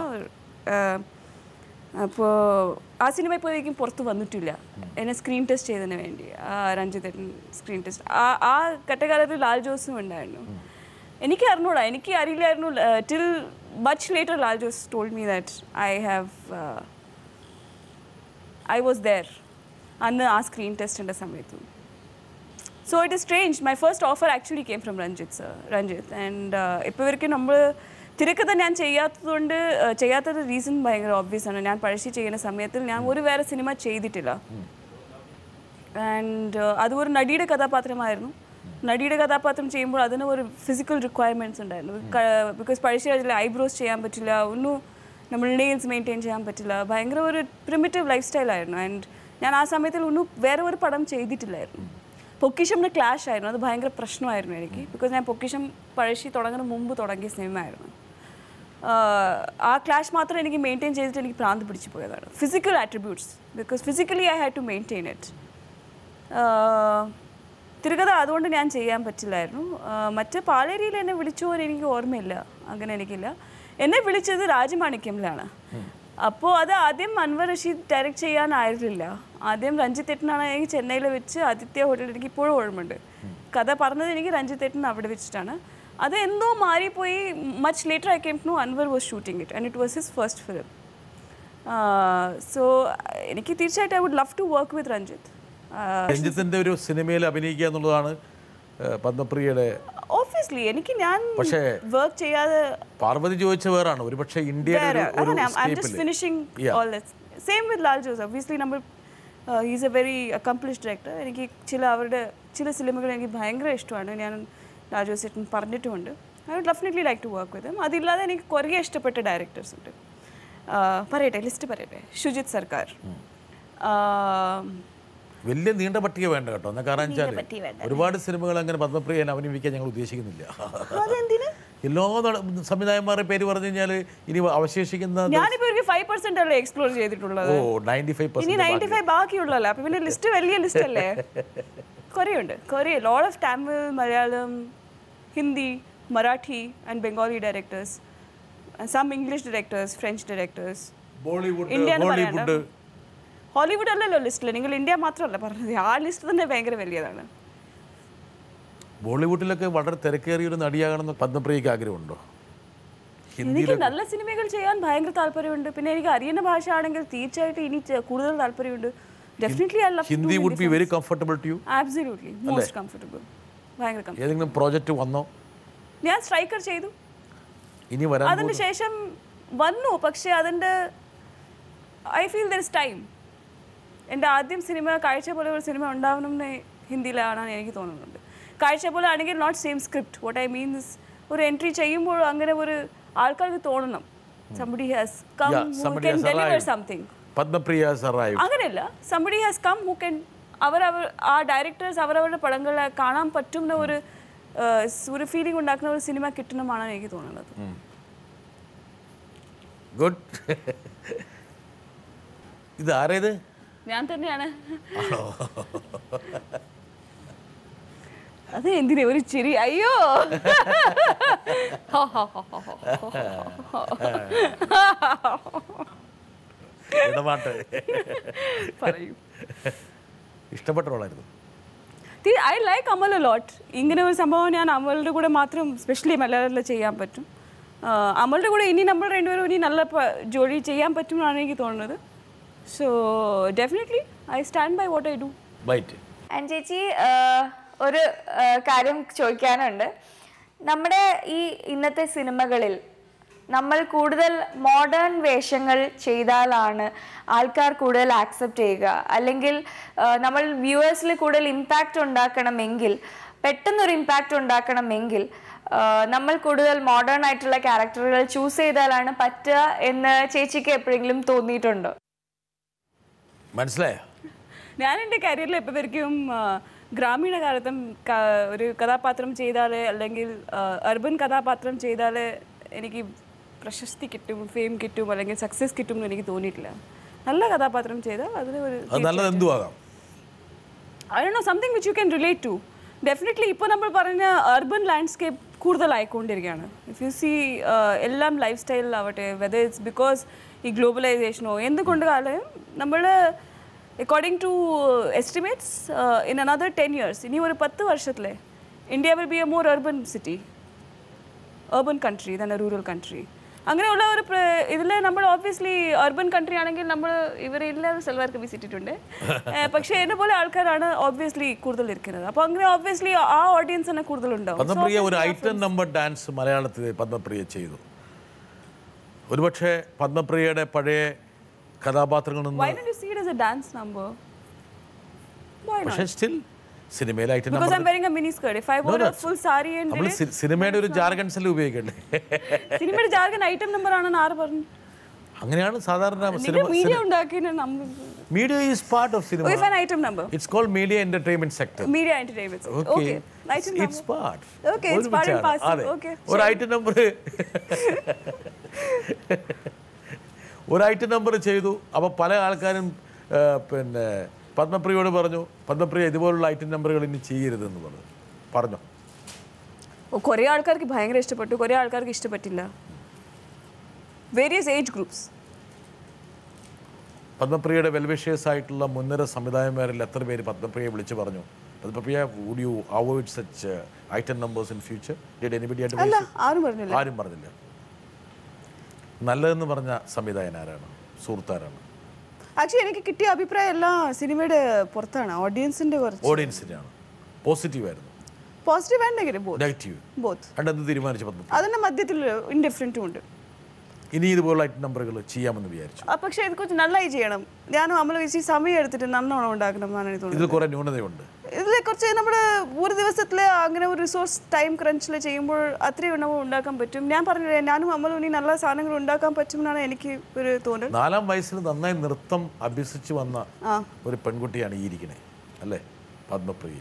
അപ്പോൾ ആ സിനിമ ഇപ്പോഴേക്കും പുറത്ത് വന്നിട്ടില്ല എന്നെ സ്ക്രീൻ ടെസ്റ്റ് ചെയ്തതിന് വേണ്ടി ആ രഞ്ജിത്തേട്ടൻ സ്ക്രീൻ ടെസ്റ്റ് ആ ആ കട്ടകാലത്ത് ലാൽ ജോസും ഉണ്ടായിരുന്നു എനിക്ക് അറിഞ്ഞൂടാ എനിക്ക് അറിയില്ലായിരുന്നു till much later Lal Jose told me that I have I was there അന്ന് ആ സ്ക്രീൻ ടെസ്റ്റിൻ്റെ സമയത്ത് so it is strange my first offer actually came from Ranjith sir Ranjith and ഇപ്പോൾ ഇവർക്ക് നമ്മൾ തിരക്കഥ ഞാൻ ചെയ്യാത്തതുകൊണ്ട് uh, ചെയ്യാത്തത് റീസൺ ഭയങ്കര ഓബ്വിയസ് ആണ് ഞാൻ പഴശ്ശി ചെയ്യുന്ന സമയത്തിൽ ഞാൻ ഒരു വേറെ സിനിമ ചെയ്തിട്ടില്ല ആൻഡ് അത് ഒരു നടിയുടെ കഥാപാത്രമായിരുന്നു നടിയുടെ കഥാപാത്രം ചെയ്യുമ്പോൾ അതിന് ഒരു ഫിസിക്കൽ റിക്വയർമെൻറ്റ്സ് ഉണ്ടായിരുന്നു ബിക്കോസ് പഴശ്ശി രാജിലെ ഐബ്രോസ് ചെയ്യാൻ പറ്റില്ല ഒന്നും നമ്മൾ നെയിൽസ് മെയിൻറ്റെയിൻ ചെയ്യാൻ പറ്റില്ല ഭയങ്കര ഒരു പ്രിമിറ്റീവ് ലൈഫ് സ്റ്റൈലായിരുന്നു ആൻഡ് ഞാൻ ആ സമയത്തിൽ ഒന്നും വേറെ ഒരു പടം ചെയ്തിട്ടില്ലായിരുന്നു പൊക്കിഷമിന് ക്ലാഷ് ആയിരുന്നു അത് ഭയങ്കര പ്രശ്നമായിരുന്നു എനിക്ക് ബിക്കോസ് ഞാൻ പൊക്കിഷം പഴശ്ശി തുടങ്ങുന്ന മുമ്പ് തുടങ്ങിയ സിനിമ ആയിരുന്നു ആഹ് ആ ക്ലാഷ് മാത്രം എനിക്ക് മെയിൻറ്റെയിൻ ചെയ്തിട്ട് എനിക്ക് പ്രാന്ത് പിടിച്ചു പോയതാണ് physical attributes because physically I had to maintain it തിരുകഥ അതുകൊണ്ട് ഞാൻ ചെയ്യാൻ പറ്റില്ലായിരുന്നു ആഹ് മറ്റ് പാലേരിയിൽ എന്നെ വിളിച്ചോ എന്ന് എനിക്ക് ഓർമ്മയില്ല അങ്ങനെ എനിക്കില്ല എന്നെ വിളിച്ചത് രാജമാണിക്യമിലാണ് അപ്പോൾ അത് ആദ്യം അൻവർ റഷീദ് ഡയറക്റ്റ് ചെയ്യാനായിരുന്നില്ല ആദ്യം രഞ്ജിത്ത് ഏട്ടനാണ് എനിക്ക് ചെന്നൈയിൽ വെച്ച് ആദിത്യ ഹോട്ടലിൽ എനിക്ക് ഇപ്പോഴും ഓർമ്മയുണ്ട് കഥ പറഞ്ഞത് എനിക്ക് രഞ്ജിത്ത് ഏട്ടൻ അവിടെ വെച്ചിട്ടാണ് അത് എന്തോ മാറിപ്പോയി much later I came to Anwar was shooting it and it was his first film so എനിക്ക് തീർച്ചയായിട്ടും I would love to work with Ranjith രഞ്ജിത്തിന്റെ ഒരു സിനിമയിൽ അഭിനയിക്കുക എന്നുള്ളതാണ് ഏഹ്, പത്മപ്രിയയുടെ ഓബ്വിയസ്ലി എനിക്ക് ഞാൻ പക്ഷേ വർക്ക് ചെയ്യാതെ പാർവതി ചോദിച്ച വേറാണ് ഒരുപക്ഷെ ഇന്ത്യയുടെ വേറെ ഒരു- ഒരു അങ്ങനെ ഐ ജസ്റ്റ് സ്കേപ്പിൽ finishing Yeah. All this same with Lal Jose obviously നമ്മൾ he's a very accomplished director എനിക്ക് ചില അവരുടെ ചില സിനിമകൾ എനിക്ക് ഭയങ്കര ഇഷ്ടമാണ് ഞാൻ ലാൽ ജോസ് ഏട്ടൻ പറഞ്ഞിട്ടുമുണ്ട് I would definitely like to work with അതില്ലാതെ എനിക്ക് കുറേ ഇഷ്ടപ്പെട്ട ഡയറക്ടേഴ്സ് ഉണ്ട് Uh, പറയട്ടെ ലിസ്റ്റ് പറയട്ടെ ഷുജിത് സർക്കാർ Uh, വലിയ നീണ്ട പട്ടിക വേണ്ട കേട്ടോ എന്നാ കാരണം വെച്ചാൽ പട്ടിക വേണ്ട. ഒരുപാട് സിനിമകൾ അങ്ങനെ പത്മപ്രിയൻ അഭിനയിക്കാൻ ഞങ്ങൾ ഉദ്ദേശിക്കുന്നില്ല അതെന്തിന് എല്ലാ നട- സംവിധായകന്മാരുടെ പേര് പറഞ്ഞു കഴിഞ്ഞാൽ ഇനി അവശേഷിക്കുന്ന ഞാനിപ്പോ ഒരു ഫൈവ് പെർസെന്റ് അല്ലേ എക്സ്പ്ലോർ ചെയ്തിട്ടുള്ളത് ഓ നയൻറ്റി ഫൈവ് ഇനി പെർസെന്റ് നയൻറ്റി ഫൈവ് ബാക്കിയുള്ളല്ലോ അപ്പൊ പിന്നെ ലിസ്റ്റ് വലിയ ലിസ്റ്റ് അല്ലേ കുറേയുണ്ട് കുറേ load of Tamil Malayalam Hindi Marathi and Bengali directors some English directors French directors Bollywood India എന്ന് ഹോളിവുഡ് പറയാണ്ട് ഹോളിവുഡ് അല്ലല്ലോ ലിസ്റ്റിൽ നിങ്ങൾ ഇന്ത്യ മാത്രമല്ല പറഞ്ഞത് ആ ലിസ്റ്റ് തന്നെ ഭയങ്കര വലിയതാണ് ബോളിവുഡിലൊക്കെ വളരെ തിരക്കേറിയ ഒരു നടിയാകണമെന്ന് പത്മപ്രിയക്ക് ആഗ്രഹമുണ്ടോ ഹിന്ദി എനിക്ക് നല്ല സിനിമകൾ ചെയ്യാൻ ഭയങ്കര താല്പര്യമുണ്ട് പിന്നെ എനിക്ക് അറിയുന്ന ഭാഷ ആണെങ്കിൽ തീർച്ചയായിട്ടും ഇനി ചെ- കൂടുതൽ താല്പര്യമുണ്ട് definitely I love Hindi would be very comfortable to you absolutely most comfortable ഭയങ്കര കംഫർട്ടബിൾ ഏതെങ്കിലും പ്രോജക്റ്റ് വന്നോ ഞാൻ സ്ട്രൈക്കർ ചെയ്തു ഇനി വരാൻ അതിന് ശേഷം വന്നു പക്ഷേ അതിൻ്റെ I feel there is time എൻ്റെ ആദ്യം സിനിമ കാഴ്ച പോലെ ഒരു സിനിമ ഉണ്ടാവണം എന്ന് ഹിന്ദിയിലാണ് എനിക്ക് തോന്നുന്നുണ്ട് കാഴ്ച പോലെ ആണെങ്കിൽ not same script what I means ഒരു എൻട്രി ചെയ്യുമ്പോൾ അങ്ങനെ ഒരു ആൾക്കാർക്ക് തോന്നണം somebody has come Yeah, who somebody can has deliver arrived. Something Padmapriya സറായി അങ്ങനെയല്ല somebody has come who can അവരവർ ആ ഡയറക്ടേഴ്സ് അവരവരുടെ പടങ്ങളെ കാണാൻ പറ്റുന്ന ഒരു ആ, ഒരു ഫീലിംഗ് ഉണ്ടാക്കുന്ന ഒരു സിനിമ കിട്ടണമെന്നാണ് എനിക്ക് തോന്നുന്നത് ഗുഡ് ഇത് ആരേത് ഞാൻ തന്നെയാണ് അത് എന്തിനാ ഒരു ചിരി അയ്യോ ഇടപാട്ട് പറയൂ ഇഷ്ടപ്പെട്ട റോളായിരുന്നു ഐ ലൈക്ക് അമൽ ലോട്ട് ഇങ്ങനെ ഒരു സംഭവം ഞാൻ അമലിൻ്റെ കൂടെ മാത്രം സ്പെഷ്യലി മലയാളത്തിൽ ചെയ്യാൻ പറ്റും ആ, അമലിൻ്റെ കൂടെ ഇനി നമ്മൾ രണ്ടുപേരും ഇനി നല്ല പ- ജോലി ചെയ്യാൻ പറ്റും എന്നാണ് എനിക്ക് തോന്നുന്നത് so definitely I stand by what I do by it and ചേച്ചി ആ, ഒരു ആ, കാര്യം ചോദിക്കാനുണ്ട് നമ്മുടെ ഈ ഇന്നത്തെ സിനിമകളിൽ നമ്മൾ കൂടുതൽ മോഡേൺ വേഷങ്ങൾ ചെയ്താലാണ് ആൾക്കാർ കൂടുതൽ ആക്സെപ്റ്റ് ചെയ്യുക അല്ലെങ്കിൽ ആ, നമ്മൾ വ്യൂവേഴ്സിൽ കൂടുതൽ ഇമ്പാക്റ്റ് ഉണ്ടാക്കണമെങ്കിൽ പെട്ടെന്നൊരു ഇമ്പാക്റ്റ് ഉണ്ടാക്കണമെങ്കിൽ ആ, നമ്മൾ കൂടുതൽ മോഡേൺ ആയിട്ടുള്ള ക്യാരക്ടറുകൾ ചൂസ് ചെയ്താലാണ് പറ്റുക എന്ന് ചേച്ചിക്ക് എപ്പോഴെങ്കിലും തോന്നിയിട്ടുണ്ടോ മനസ്സിലായോ ഞാൻ എൻ്റെ കരിയറിൽ എപ്പോഴേക്കും ഗ്രാമീണ കാലത്തും ക- ഒരു കഥാപാത്രം ചെയ്താൽ അല്ലെങ്കിൽ അർബൻ കഥാപാത്രം ചെയ്താൽ എനിക്ക് പ്രശസ്തി കിട്ടും ഫെയിം കിട്ടും അല്ലെങ്കിൽ സക്സസ് കിട്ടും എന്ന് എനിക്ക് തോന്നിയിട്ടില്ല നല്ല കഥാപാത്രം ചെയ്താൽ അതിന് ഒരു അത് നല്ലത് എന്തും ആകാം I do something which you can relate to definitely ഇപ്പോൾ നമ്മൾ പറഞ്ഞ അർബൻ ലാൻഡ്സ്കേപ്പ് കൂടുതലായിക്കൊണ്ടിരിക്കുകയാണ് ഇഫ് യു സി എല്ലാം ലൈഫ് സ്റ്റൈലിലാവട്ടെ വെദർ ഇറ്റ്സ് ബിക്കോസ് ഈ ഗ്ലോബലൈസേഷനോ എന്തുകൊണ്ട് കാലം നമ്മൾ according to estimates in another ten years ഇനി ഒരു പത്ത് വർഷത്തിലെ India will be a more urban city urban country than a rural country അങ്ങനെയുള്ള ഒരു ഇതിൽ നമ്മൾ ഓബ്വിയസ്ലി അർബൻ കൺട്രി ആണെങ്കിൽ നമ്മൾ ഇവരെല്ലാവരും സൽവാർക്ക് വിസിറ്റിട്ടുണ്ട് പക്ഷേ എന്നെ പോലെ ആൾക്കാരാണ് ഓബ്വിയസ്ലി കൂടുതൽ ഇരിക്കുന്നത് അപ്പോൾ അങ്ങനെ ഓബ്വിയസ്ലി ആ ഓഡിയൻസ് തന്നെ കൂടുതലുണ്ടാവും So, പത്മപ്രിയ ഒരു obviously ഐറ്റം നമ്പർ ഡാൻസ് മലയാളത്തിൽ പത്മപ്രിയ ചെയ്തു ഒരുപക്ഷെ പത്മപ്രിയയുടെ പഴയ കഥാപാത്രങ്ങളിൽ why നിന്ന് don't you see it as a dance number why not പക്ഷേ സ്റ്റിൽ സിനിമയിൽ item because number i'm wearing a mini skirt if i wore a full sari and നമ്മൾ did it സിനിമയുടെ ഒരു ജാർഗൻസിൽ ഉപയോഗിക്കണ്ടേ സിനിമയുടെ ജാർഗൻ ഐറ്റം നമ്പർ ആണെന്ന് ആര് പറഞ്ഞു അങ്ങനെയാണ് സാധാരണ നിങ്ങൾ സിനിമ മീഡിയ ഉണ്ടാക്കിയ number media is part of സിനിമ if an item number it's called media entertainment sector media entertainment okay okay item it's number part Okay, it's part and parcel. അതെ Okay, ഒരു ഐറ്റം നമ്പർ ഒരു item number ചെയ്തു അപ്പോൾ പല ആൾക്കാരും ആ, പിന്നെ പത്മപ്രിയോട് പറഞ്ഞു പത്മപ്രിയ ഇതുപോലുള്ള ഐറ്റം നമ്പറുകൾ ഇനി ചെയ്യരുതെന്ന് പറഞ്ഞു പറഞ്ഞു ഓ, കുറേ ആൾക്കാർക്ക് ഭയങ്കര ഇഷ്ടപ്പെട്ടു കുറേ ആൾക്കാർക്ക് ഇഷ്ടപ്പെട്ടില്ല വേരിയസ് ഏജ് ഗ്രൂപ്പ്സ് പത്മപ്രിയയുടെ വെൽവിഷേഴ്സ് ആയിട്ടുള്ള മുൻനിര സംവിധായകന്മാരിൽ എത്ര പേര് പത്മപ്രിയയെ വിളിച്ചു പറഞ്ഞു Padmapriya would you avoid such item numbers in future did anybody അല്ല ആരും പറഞ്ഞില്ല ആരും പറഞ്ഞില്ല നല്ലതെന്ന് പറഞ്ഞ സംവിധായകൻ ആരാണ് സുഹൃത്താരാണ് ആക്ച്വലി എനിക്ക് കിട്ടിയ അഭിപ്രായം എല്ലാം സിനിമയുടെ പുറത്താണ് ഓഡിയൻസിന്റെ കുറച്ച് ഓഡിയൻസിനാണ് പോസിറ്റീവ് ആയിരുന്നു positive and negative both negative both രണ്ടെന്ന് തീരുമാനിച്ചു പത്മപ്രിയ അതിന്റെ മധ്യത്തിൽ ഇൻഡിഫറൻറ്റും ഉണ്ട് ഇനി ഇതുപോലുള്ള ഐറ്റം നമ്പറുകൾ ചെയ്യാമെന്ന് വിചാരിച്ചു ആ, പക്ഷേ ഇത് കുറച്ച് നന്നായി ചെയ്യണം ഞാനും അമല വെച്ച് സമയം എടുത്തിട്ട് നന്നോണം ഉണ്ടാക്കണം എന്നാണ് എനിക്ക് തോന്നുന്നത് ഇതിൽ കുറേ ന്യൂനതയുണ്ട് ഇതിൽ കുറച്ച് നമ്മൾ ഒരു ദിവസത്തിൽ അങ്ങനെ ഒരു റിസോഴ്സ് ടൈം ക്രഞ്ചിൽ ചെയ്യുമ്പോൾ അത്രയും എണ്ണവും ഉണ്ടാക്കാൻ പറ്റും ഞാൻ പറഞ്ഞില്ലേ ഞാനും അമലും ഇനി നല്ല സാധനങ്ങൾ ഉണ്ടാക്കാൻ പറ്റുമെന്നാണ് എനിക്ക് ഒരു തോന്നൽ നാലാം വയസ്സിൽ നന്നായി നൃത്തം അഭ്യസിച്ചു വന്ന ആ ഒരു പെൺകുട്ടിയാണ് ഈ ഇരിക്കണേ അല്ലേ പത്മപ്രിയ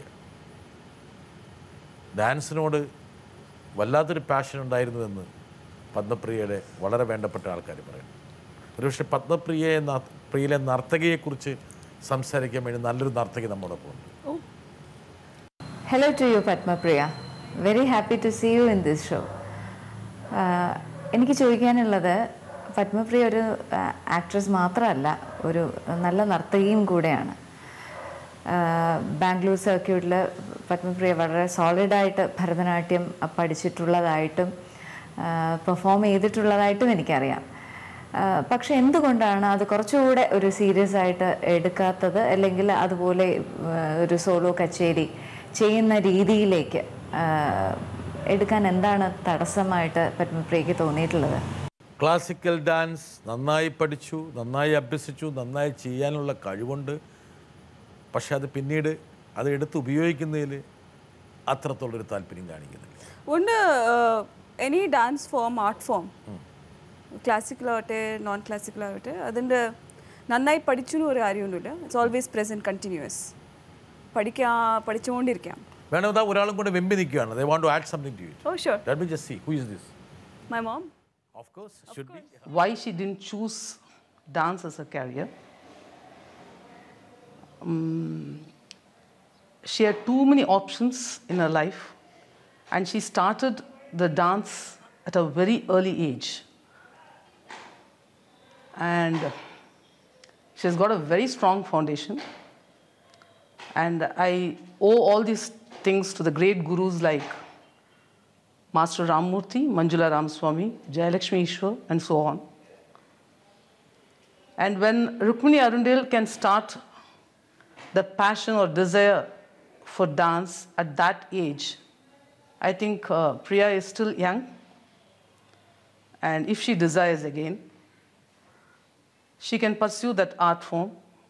ഡാൻസിനോട് വല്ലാത്തൊരു പാഷൻ ഉണ്ടായിരുന്നുവെന്ന് പത്മപ്രിയയുടെ വളരെ വേണ്ടപ്പെട്ട ആൾക്കാർ പറയുന്നു ഒരുപക്ഷെ പത്മപ്രിയയെ ന- പ്രിയയിലെ നർത്തകിയെക്കുറിച്ച് സംസാരിക്കാൻ വേണ്ടി നല്ലൊരു നർത്തകി നമ്മോടൊപ്പം ഉണ്ട് Hello to you, Padma Priya. Very happy to see you in this show. ആഹ് എനിക്ക് ചോദിക്കാനുള്ളത് പത്മപ്രിയ ഒരു ആക്ട്രസ് മാത്രമല്ല ഒരു നല്ല നർത്തകിയും കൂടെയാണ് ആഹ് ബാംഗ്ലൂർ സർക്യൂട്ടിൽ പത്മപ്രിയ വളരെ സോളിഡായിട്ട് ഭരതനാട്യം പഠിച്ചിട്ടുള്ളതായിട്ടും പെർഫോം ചെയ്തിട്ടുള്ളതായിട്ടും എനിക്കറിയാം ആഹ് പക്ഷെ എന്തുകൊണ്ടാണ് അത് കുറച്ചുകൂടെ ഒരു സീരിയസ് ആയിട്ട് എടുക്കാത്തത് അല്ലെങ്കിൽ അതുപോലെ ആഹ് ഒരു സോളോ കച്ചേരി ചെയ്യുന്ന രീതിയിലേക്ക് ആഹ് എടുക്കാൻ എന്താണ് തടസ്സമായിട്ട് പത്മപ്രിയക്ക് തോന്നിയിട്ടുള്ളത് ക്ലാസിക്കൽ ഡാൻസ് നന്നായി പഠിച്ചു നന്നായി അഭ്യസിച്ചു നന്നായി ചെയ്യാനുള്ള കഴിവുണ്ട് പക്ഷെ അത് പിന്നീട് അത് എടുത്ത് ഉപയോഗിക്കുന്നതിൽ അത്രത്തോളൊരു താല്പര്യം കാണിക്കുന്നില്ല ഉണ്ട് any dance form art form ക്ലാസിക്കലാവട്ടെ നോൺ ക്ലാസിക്കലാവട്ടെ അതിൻ്റെ നന്നായി പഠിച്ചു എന്ന് ഒരു കാര്യമൊന്നുമില്ല ഇറ്റ്സ് ഓൾവേസ് പ്രസൻറ്റ് കണ്ടിന്യൂസ് പഠിക്കാ പഠിച്ചുകൊണ്ടിരിക്കാം വേണം ഇതാ ഒരാളും കൂടെ വെമ്പി നിൽക്കുകയാണ് they want to add something to it oh sure let me just see who is this my mom of course should be why she didn't choose dance as a career. Um, she had too many options in her life, and she started the dance at a very early age. And she has got a very strong foundation. And I owe all these things to the great gurus like Master Rammurthy, Manjula Ramaswamy, Jayalakshmi Ishwar, and so on. And when Rukmini Arundel can start the passion or desire for dance at that age, I think uh, Priya is still young. And if she desires again, she can pursue that art form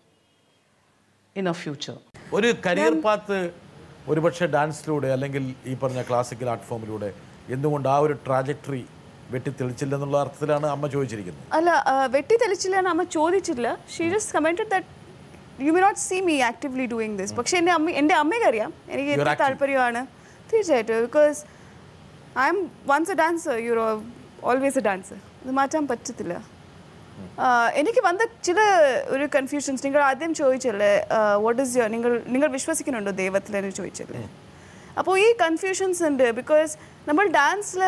in her future. ഒരു career path ഒരുപക്ഷെ ഡാൻസിലൂടെ അല്ലെങ്കിൽ ഈ പറഞ്ഞ classical art ഫോമിലൂടെ എന്തുകൊണ്ട് ആ ഒരു trajectory വെട്ടിത്തെളിച്ചില്ലെന്നുള്ള അർത്ഥത്തിലാണ് അമ്മ ചോദിച്ചിരിക്കുന്നത് അല്ല ആ, വെട്ടി തെളിച്ചില്ല എന്ന് അമ്മ ചോദിച്ചില്ല she just commented that you may not see me actively doing this പക്ഷേ എൻ്റെ അമ്മ എൻ്റെ അമ്മയ്ക്ക് അറിയാം എനിക്ക് You are എത്ര active. താല്പര്യമാണ് തീർച്ചയായിട്ടും because I am once a dancer you always a dancer ഇത് മാറ്റാൻ പറ്റത്തില്ല ആ, എനിക്ക് വന്ന ചില ഒരു കൺഫ്യൂഷൻസ് നിങ്ങൾ ആദ്യം ചോദിച്ചല്ലേ വാട്ട് ഇസ് യുവർ നിങ്ങൾ നിങ്ങൾ വിശ്വസിക്കുന്നുണ്ടോ ദൈവത്തിൽ എന്ന് ചോദിച്ചല്ലേ അപ്പോൾ ഈ കൺഫ്യൂഷൻസ് ഉണ്ട് ബിക്കോസ് നമ്മൾ ഡാൻസിൽ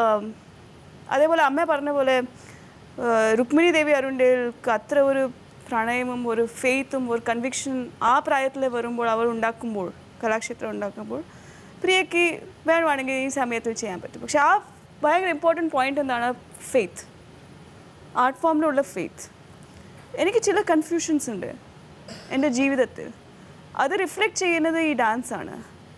അതേപോലെ അമ്മ പറഞ്ഞ പോലെ ആ, രുക്മിണി ദേവി അരുണ്ടേൽക്ക് അത്ര ഒരു പ്രണയവും ഒരു ഫെയ്ത്തും ഒരു കൺവിക്ഷൻ ആ പ്രായത്തിൽ വരുമ്പോൾ അവർ ഉണ്ടാക്കുമ്പോൾ കലാക്ഷേത്രം ഉണ്ടാക്കുമ്പോൾ പ്രിയയ്ക്ക് വേണമെങ്കിൽ ഈ സമയത്ത് ചെയ്യാൻ പറ്റും പക്ഷെ ആ ഭയങ്കര ഇമ്പോർട്ടൻറ്റ് പോയിന്റ് എന്താണ് ഫെയ്ത്ത് ആർട്ട് ഫോമിലുള്ള ഫെയ്ത്ത് എനിക്ക് ചില കൺഫ്യൂഷൻസ് ഉണ്ട് എൻ്റെ ജീവിതത്തിൽ അത് റിഫ്ലക്റ്റ് ചെയ്യുന്നത് ഈ ഡാൻസാണ്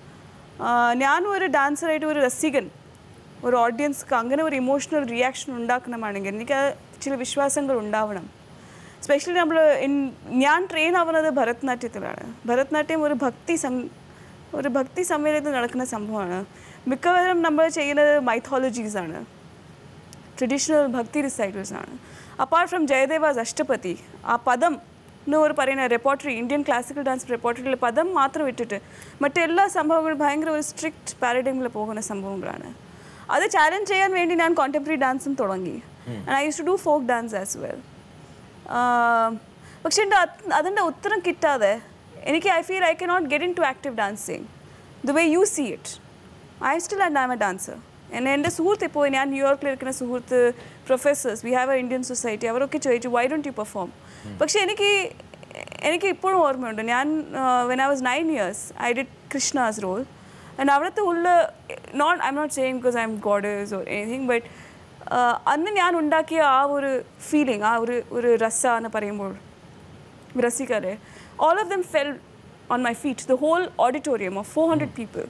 ഞാനും ഒരു ഡാൻസറായിട്ട് ഒരു രസികൻ ഒരു ഓഡിയൻസ്ക്ക് അങ്ങനെ ഒരു ഇമോഷണൽ റിയാക്ഷൻ ഉണ്ടാക്കണമാണെങ്കിൽ എനിക്ക് ആ ചില വിശ്വാസങ്ങൾ ഉണ്ടാവണം സ്പെഷ്യലി നമ്മൾ ഞാൻ ട്രെയിൻ ആവുന്നത് ഭരതനാട്യത്തിലാണ് ഭരതനാട്യം ഒരു ഭക്തി സം ഒരു ഭക്തി സമ്മേളനത്തിൽ നടക്കുന്ന സംഭവമാണ് മിക്കവാറും നമ്മൾ ചെയ്യുന്നത് മൈത്തോളജീസ് ആണ് ട്രഡീഷണൽ ഭക്തി റിസൈറ്റൽസ് ആണ് അപ്പാർട്ട് ഫ്രം ജയദേവാസ് അഷ്ടപതി ആ പദം എന്ന് ഒരു പറയുന്ന റെപ്പോർട്ടറി ഇന്ത്യൻ ക്ലാസിക്കൽ ഡാൻസ് റെപ്പോർട്ടറിയിലെ പദം മാത്രം വിട്ടിട്ട് മറ്റെല്ലാ സംഭവങ്ങളും ഭയങ്കര ഒരു സ്ട്രിക്റ്റ് പാരഡൈമിൽ പോകുന്ന സംഭവങ്ങളാണ് അത് ചാലഞ്ച് ചെയ്യാൻ വേണ്ടി ഞാൻ കോണ്ടംപററി ഡാൻസും തുടങ്ങി and I use to do folk dance as well പക്ഷെ എൻ്റെ അതിൻ്റെ ഉത്തരം കിട്ടാതെ എനിക്ക് I feel I can not get into active dancing the way you see it I still and I am a dancer എന്നെ എൻ്റെ സുഹൃത്ത് ഇപ്പോൾ ഞാൻ ന്യൂയോർക്കിൽ ഇരിക്കുന്ന സുഹൃത്ത് professors we have a Indian society അവരൊക്കെ ചോദിച്ചു വൈ ഡോണ്ട് യു പെർഫോം പക്ഷേ എനിക്ക് എനിക്ക് ഇപ്പോഴും ഓർമ്മയുണ്ട് ഞാൻ when I was nine years I did Krishna's role and അവിടുത്തെ ഉള്ള not I M not same because I am goddess or anything but അന്ന് ഞാൻ ഉണ്ടാക്കിയ ആ ഒരു ഫീലിംഗ് ആ ഒരു ഒരു രസ എന്ന് പറയുമ്പോൾ രസിക്കാരെ all of them fell on my feet, the whole auditorium of 400 people.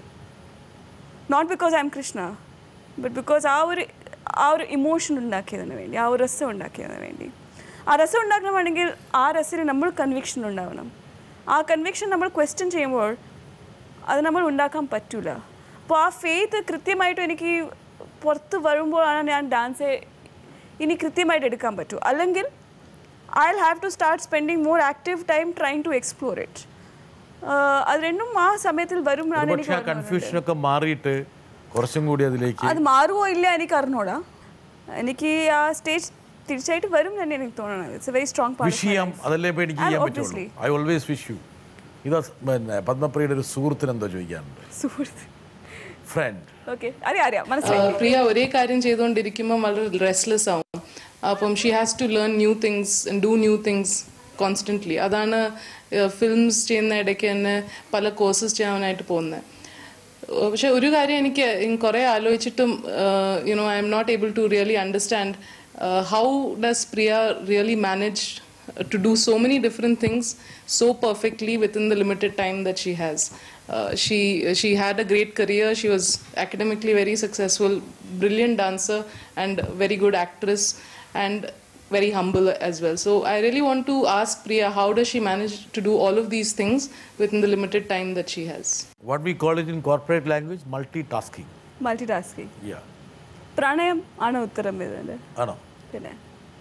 Not because I'm Krishna, but because ആ ഒരു ആ ഒരു ഇമോഷൻ ഉണ്ടാക്കിയതിന് വേണ്ടി ആ ഒരു രസം ഉണ്ടാക്കിയതിന് വേണ്ടി ആ രസം ഉണ്ടാക്കണമെങ്കിൽ ആ രസത്തിന് നമ്മൾ കൺവിക്ഷൻ ഉണ്ടാവണം ആ കൺവിക്ഷൻ നമ്മൾ ക്വസ്റ്റ്യൻ ചെയ്യുമ്പോൾ അത് നമ്മൾ ഉണ്ടാക്കാൻ പറ്റില്ല അപ്പോൾ ആ ഫെയ്ത്ത് കൃത്യമായിട്ട് എനിക്ക് പുറത്ത് വരുമ്പോഴാണ് ഞാൻ ഡാൻസ് ഇനി കൃത്യമായിട്ട് എടുക്കാൻ പറ്റൂ അല്ലെങ്കിൽ I'll have to start spending more active time trying to explore it. Uh, അത് രണ്ടും ആ സമയത്തിൽ വരുമ്പോഴാണ് എനിക്ക് പക്ഷേ ആ ഓർമ്മ വന്നത്. കൺഫ്യൂഷനൊക്കെ മാറിയിട്ട് കുറച്ചും കൂടി അതിലേക്ക് അത് മാറുമോ ഇല്ല എനിക്ക് അറിഞ്ഞൂടാ എനിക്ക് ആ സ്റ്റേജ് തിരിച്ചായിട്ട് വരും തന്നെ എനിക്ക് തോന്നണം it's a very strong wish ചെയ്യാം അതല്ലേ ഇപ്പോൾ എനിക്ക് ചെയ്യാൻ പറ്റുള്ളൂ ഐ ഓൾവേസ് വിഷ് യു ഇതാ പിന്നെ പത്മപ്രിയയുടെ ഒരു സുഹൃത്തിന് എന്തോ ചോദിക്കാനുണ്ട് സുഹൃത്ത് ഫ്രണ്ട് ഓക്കെ അറിയാം അറിയാം മനസ്സിലായി Uh, പ്രിയ ഒരേ കാര്യം ചെയ്തുകൊണ്ടിരിക്കുമ്പോൾ വളരെ റെസ്റ്റ്ലെസ് ആവും അപ്പം she has to learn new things do new things constantly അതാണ് ഫിലിംസ് ചെയ്യുന്ന ഇടയ്ക്ക് തന്നെ പല കോഴ്സസ് ചെയ്യാനായിട്ട് പോകുന്നത് പക്ഷെ ഒരു കാര്യം എനിക്ക് കുറേ ആലോചിച്ചിട്ടും you know I M not able to really understand how does Priya really manage to do so many different things so perfectly within the limited time that she has. Uh, she she had a great career. She was academically very successful, brilliant dancer, and very good actress, and very humble as well. So I really want to ask Priya, how does she manage to do all of these things within the limited time that she has? What we call it in corporate language multitasking multitasking yeah പ്രണയം ആണ് ഉത്തരം ഇതിൻ്റെ ആണോ പിന്നെ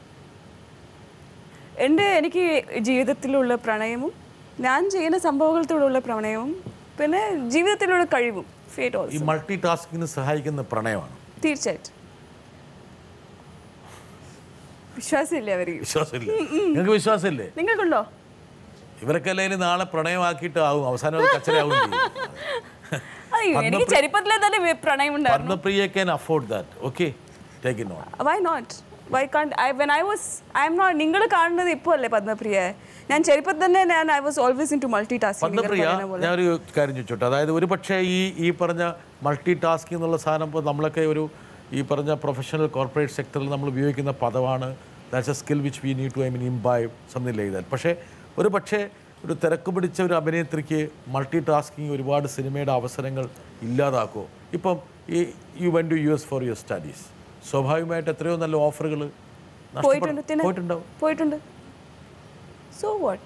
എൻ്റെ എനിക്ക് ജീവിതത്തിലുള്ള പ്രണയവും ഞാൻ ചെയ്യുന്ന സംഭവങ്ങളിലുള്ള പ്രണയവും പിന്നെ ജീവിതത്തിലുള്ള കഴിവും ഫേറ്റ് ഈ ഓൾസോ മൾട്ടി ടാസ്കിങ്ങിന് സഹായിക്കുന്ന പ്രണയമാണ് തീർച്ചയായിട്ടും വിശ്വാസമില്ലേ അവർക്ക് വിശ്വാസമില്ല നിങ്ങൾക്ക് വിശ്വാസമില്ലേ നിങ്ങൾക്കുണ്ടോ ഇവരൊക്കെ അല്ലെങ്കിൽ നാളെ പ്രണയമാക്കിയിട്ട് ആവും അവസാനം അത് കച്ചറയാവും ചെയ്യും. അയ്യോ എനിക്ക് ചെറുപ്പത്തിലെ തന്നെ വി- പ്രണയം ഉണ്ടായിരുന്നു Padmapriya can afford that okay take in on why not why can't I when I was I M not നിങ്ങൾ കാണുന്നത് ഇപ്പോൾ അല്ലേ പത്മപ്രിയ ഞാൻ ചെറുപ്പത്തിൽ തന്നെ ഞാൻ I was always into multi Padmapriya tasking ഞാനൊരു കാര്യം ചോദിച്ചോട്ടെ അതായത് ഒരു പക്ഷേ ഈ ഈ പറഞ്ഞ മൾട്ടി ടാസ്കിംഗ് എന്നുള്ള സാധനം ഇപ്പോൾ നമ്മളൊക്കെ ഒരു ഈ പറഞ്ഞ പ്രൊഫഷണൽ കോർപ്പറേറ്റ് സെക്ടറിൽ നമ്മൾ ഉപയോഗിക്കുന്ന പദമാണ് that's a skill which we need to I mean imbibe something like that പക്ഷേ ഒരു പക്ഷേ ഒരു തിരക്ക് പിടിച്ച ഒരു അഭിനേത്രിക്ക് മൾട്ടി ടാസ്കിങ് ഒരുപാട് സിനിമയുടെ അവസരങ്ങൾ ഇല്ലാതാക്കുമോ ഇപ്പം ഈ you went to U S for your studies സ്വാഭാവികമായിട്ട് എത്രയോ നല്ല ഓഫറുകൾ പോയിട്ടുണ്ട് പിന്നെ പോയിട്ടുണ്ടാവും പോയിട്ടുണ്ട് സോ വാട്ട്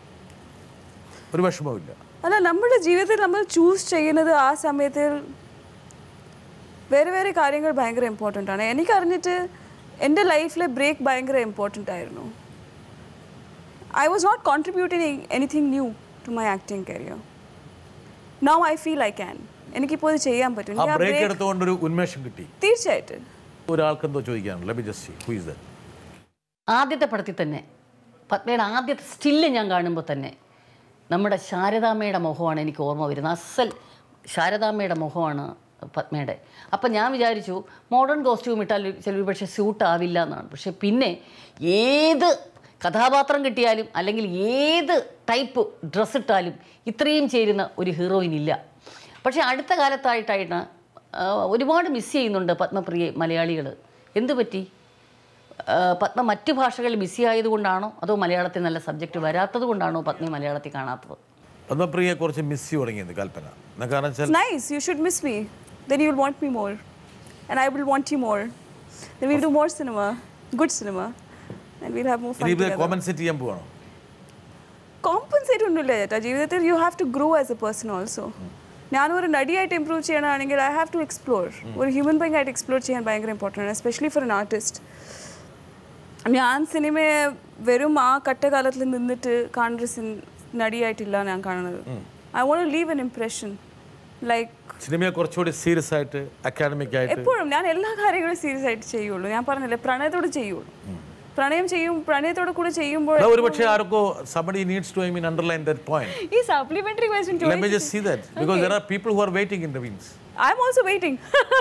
ഒരു വിഷമവുമില്ല അല്ല നമ്മുടെ ജീവിതത്തിൽ നമ്മൾ ചൂസ് ചെയ്യുന്നത് ആ സമയത്തിൽ വേറെ വേറെ കാര്യങ്ങൾ ഭയങ്കര ഇമ്പോർട്ടൻ്റ് ആണ് എനിക്കറിഞ്ഞിട്ട് എൻ്റെ ലൈഫിലെ ബ്രേക്ക് ഭയങ്കര ഇമ്പോർട്ടൻ്റ് ആയിരുന്നു I was not contributing anything new to my acting career now I feel I can എനിക്കിപ്പോൾ ഇത് ചെയ്യാൻ പറ്റും ആ എനിക്ക് ആ ബ്രേക്ക് break- എടുത്തുകൊണ്ടൊരു ഉന്മേഷം കിട്ടി തീർച്ചയായിട്ടും ഒരാൾക്ക് എന്തോ ചോദിക്കാനുള്ളത് ലബി ജസ്റ്റ് ഹു ഇസ് ദാറ്റ് ആദ്യത്തെ പടത്തിൽ തന്നെ പത്മയുടെ ആദ്യത്തെ സ്റ്റില്ല് ഞാൻ കാണുമ്പോൾ തന്നെ നമ്മുടെ ശാരദാമ്മയുടെ മുഖമാണ് എനിക്ക് ഓർമ്മ വരുന്നത് അസൽ ശാരദാമ്മയുടെ മുഖമാണ് പത്മയുടെ അപ്പം ഞാൻ വിചാരിച്ചു മോഡേൺ കോസ്റ്റ്യൂം ഇട്ടാൽ ചിലപ്പോൾ പക്ഷേ സ്യൂട്ട് ആവില്ല എന്നാണ് പക്ഷേ പിന്നെ ഏത് കഥാപാത്രം കിട്ടിയാലും അല്ലെങ്കിൽ ഏത് ടൈപ്പ് ഡ്രസ്സ് ഇട്ടാലും ഇത്രയും ചേരുന്ന ഒരു ഹീറോയിൻ ഇല്ല പക്ഷേ അടുത്ത കാലത്തായിട്ടാണ് ആ, ഒരുപാട് മിസ് ചെയ്യുന്നുണ്ട് പത്മപ്രിയെ മലയാളികൾ എന്തു പറ്റി ആ, പത്മ മറ്റു ഭാഷകളിൽ ബിസി ആയതുകൊണ്ടാണോ അതോ മലയാളത്തിൽ നല്ല സബ്ജക്റ്റ് വരാത്തത് കൊണ്ടാണോ പത്മ മലയാളത്തിൽ കാണാത്തത് പത്മപ്രിയയെ കുറച്ച് മിസ് ചെയ്ത് തുടങ്ങിയത് കൽപ്പന എന്നാ കാരണം വെച്ചാൽ It's nice. You should miss me. Then you'll want me more. And I will want you more. Then we'll do more cinema. Good cinema. And we'll have more fun ഇനി ഇത് together. കോമ്പൻസേറ്റ് ചെയ്യാൻ പോവാണോ compensate ഒന്നുമില്ല ചേട്ടാ ജീവിതത്തിൽ you have to grow as a person also ഞാനൊരു നടിയായിട്ട് improve ചെയ്യണമെങ്കിൽ ഐ ഹാവ് ടു എക്സ്പ്ലോർ ഒരു ഹ്യൂമൻ ബീങ് ആയിട്ട് എക്സ്പ്ലോർ ചെയ്യാൻ ഭയങ്കര ഇമ്പോർട്ടൻ്റ് ആണ് എസ്പെഷ്യലി ഫോർ എൻ ആർട്ടിസ്റ്റ് ഞാൻ സിനിമയെ വെറും ആ കട്ടകാലത്തിൽ നിന്നിട്ട് കാണുന്ന സിൻ നടിയായിട്ടില്ല ഞാൻ കാണുന്നത് I won't leave an impression like സിനിമയെ കുറച്ചുകൂടി സീരിയസ് ആയിട്ട് അക്കാഡമിക് ആയിട്ട് എപ്പോഴും ഞാൻ എല്ലാ കാര്യങ്ങളും സീരിയസ് ആയിട്ട് ചെയ്യുള്ളൂ ഞാൻ പറഞ്ഞില്ലേ പ്രണയത്തോട് ചെയ്യുള്ളൂ പ്രണയം ചെയ്യും പ്രണയത്തോട് കൂടെ ചെയ്യുമ്പോൾ ഒരു പക്ഷേ ആർക്കോ somebody needs to I mean underline that point ഈ supplementary question let me just see that because there are people who are waiting in the wings I am also waiting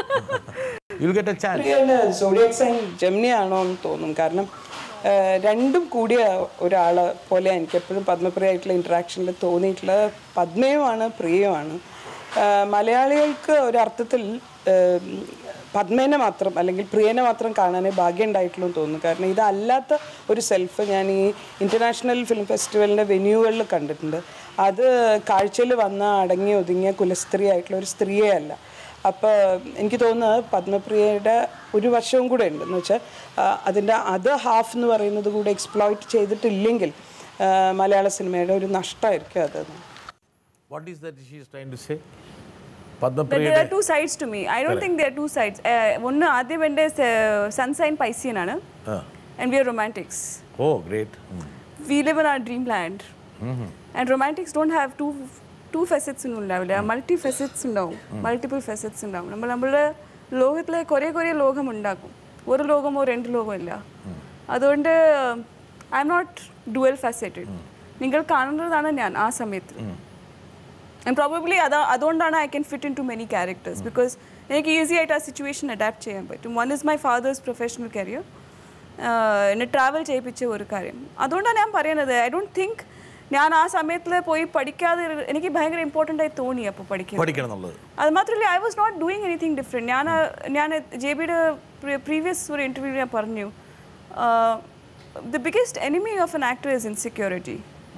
you'll get a chance പ്രിയന് zodiac sign Gemini ആണോ എന്ന് തോന്നും കാരണം ആ, രണ്ടും കൂടിയ ഒരാള് പോലെ എനിക്ക് എപ്പോഴും പത്മപ്രിയായിട്ടുള്ള ഇൻട്രാക്ഷനിൽ തോന്നിയിട്ടുള്ളത് പത്മയുമാണ് പ്രിയയുമാണ് ആ, മലയാളികൾക്ക് ഒരർത്ഥത്തിൽ ആ, പത്മേനെ മാത്രം അല്ലെങ്കിൽ പ്രിയനെ മാത്രം കാണാനേ ഭാഗ്യം ഉണ്ടായിട്ടുള്ളൂ എന്ന് തോന്നുന്നു കാരണം ഇതല്ലാത്ത ഒരു സെൽഫ് ഞാൻ ഈ ഇൻ്റർനാഷണൽ ഫിലിം ഫെസ്റ്റിവലിൻ്റെ വെന്യൂകളിൽ കണ്ടിട്ടുണ്ട് അത് കാഴ്ചയിൽ വന്ന അടങ്ങി ഒതുങ്ങിയ കുലസ്ത്രീ ആയിട്ടുള്ള ഒരു സ്ത്രീയേ അല്ല അപ്പോൾ എനിക്ക് തോന്നുന്നത് പത്മപ്രിയയുടെ ഒരു വശവും കൂടെ ഉണ്ട് എന്ന് വെച്ചാൽ അതിൻ്റെ അതർ ഹാഫ് എന്ന് പറയുന്നത് കൂടെ എക്സ്പ്ലോയിറ്റ് ചെയ്തിട്ടില്ലെങ്കിൽ ആ, മലയാള സിനിമയുടെ ഒരു നഷ്ടമായിരിക്കും അത് what is that she is trying to say But there പത്മപ്രിയയുടെ are two sides to me. I don't think there are two sides. Uh, ഒന്ന് ആദ്യം എൻ്റെ സൺസൈൻ പൈസിയനാണ് ആ and we are romantics. Oh great We live in our dreamland. And romantics don't have two two facets ഒന്നും ഉണ്ടാവില്ല multi facets ഉണ്ടാവും multiple facets ഉണ്ടാവും നമ്മൾ നമ്മളുടെ ലോകത്തിലെ കുറേ കുറേ ലോകം ഉണ്ടാക്കും ഒരു ലോകമോ രണ്ട് ലോകമോ ഇല്ല അതുകൊണ്ട് I M not dual faceted നിങ്ങൾ കാണുന്നതാണ് ഞാൻ ആ സമയത്ത് ആൻഡ് പ്രോബബ്ലി അതാ അതുകൊണ്ടാണ് I can fit into many characters because എനിക്ക് ഈസി ആയിട്ട് ആ സിറ്റുവേഷൻ അഡാപ്റ്റ് ചെയ്യാൻ പറ്റും one is my father's professional career എന്നെ ട്രാവൽ ചെയ്യിപ്പിച്ച ഒരു കാര്യം അതുകൊണ്ടാണ് ഞാൻ പറയുന്നത് ഐ ഡോണ്ട് തിങ്ക് ഞാൻ ആ സമയത്തിൽ പോയി പഠിക്കാതെ ഇരു- എനിക്ക് ഭയങ്കര ഇമ്പോർട്ടൻ്റ് ആയി തോന്നി അപ്പോൾ പഠിക്കുന്നത് പഠിക്കണം എന്നുള്ളത് അത് മാത്രമല്ല I was not doing anything different ഞാൻ ഞാൻ ജെ ബിയുടെ പ്രീവിയസ് ഒരു ഇൻ്റർവ്യൂ ഞാൻ പറഞ്ഞു the biggest enemy of an actor is insecurity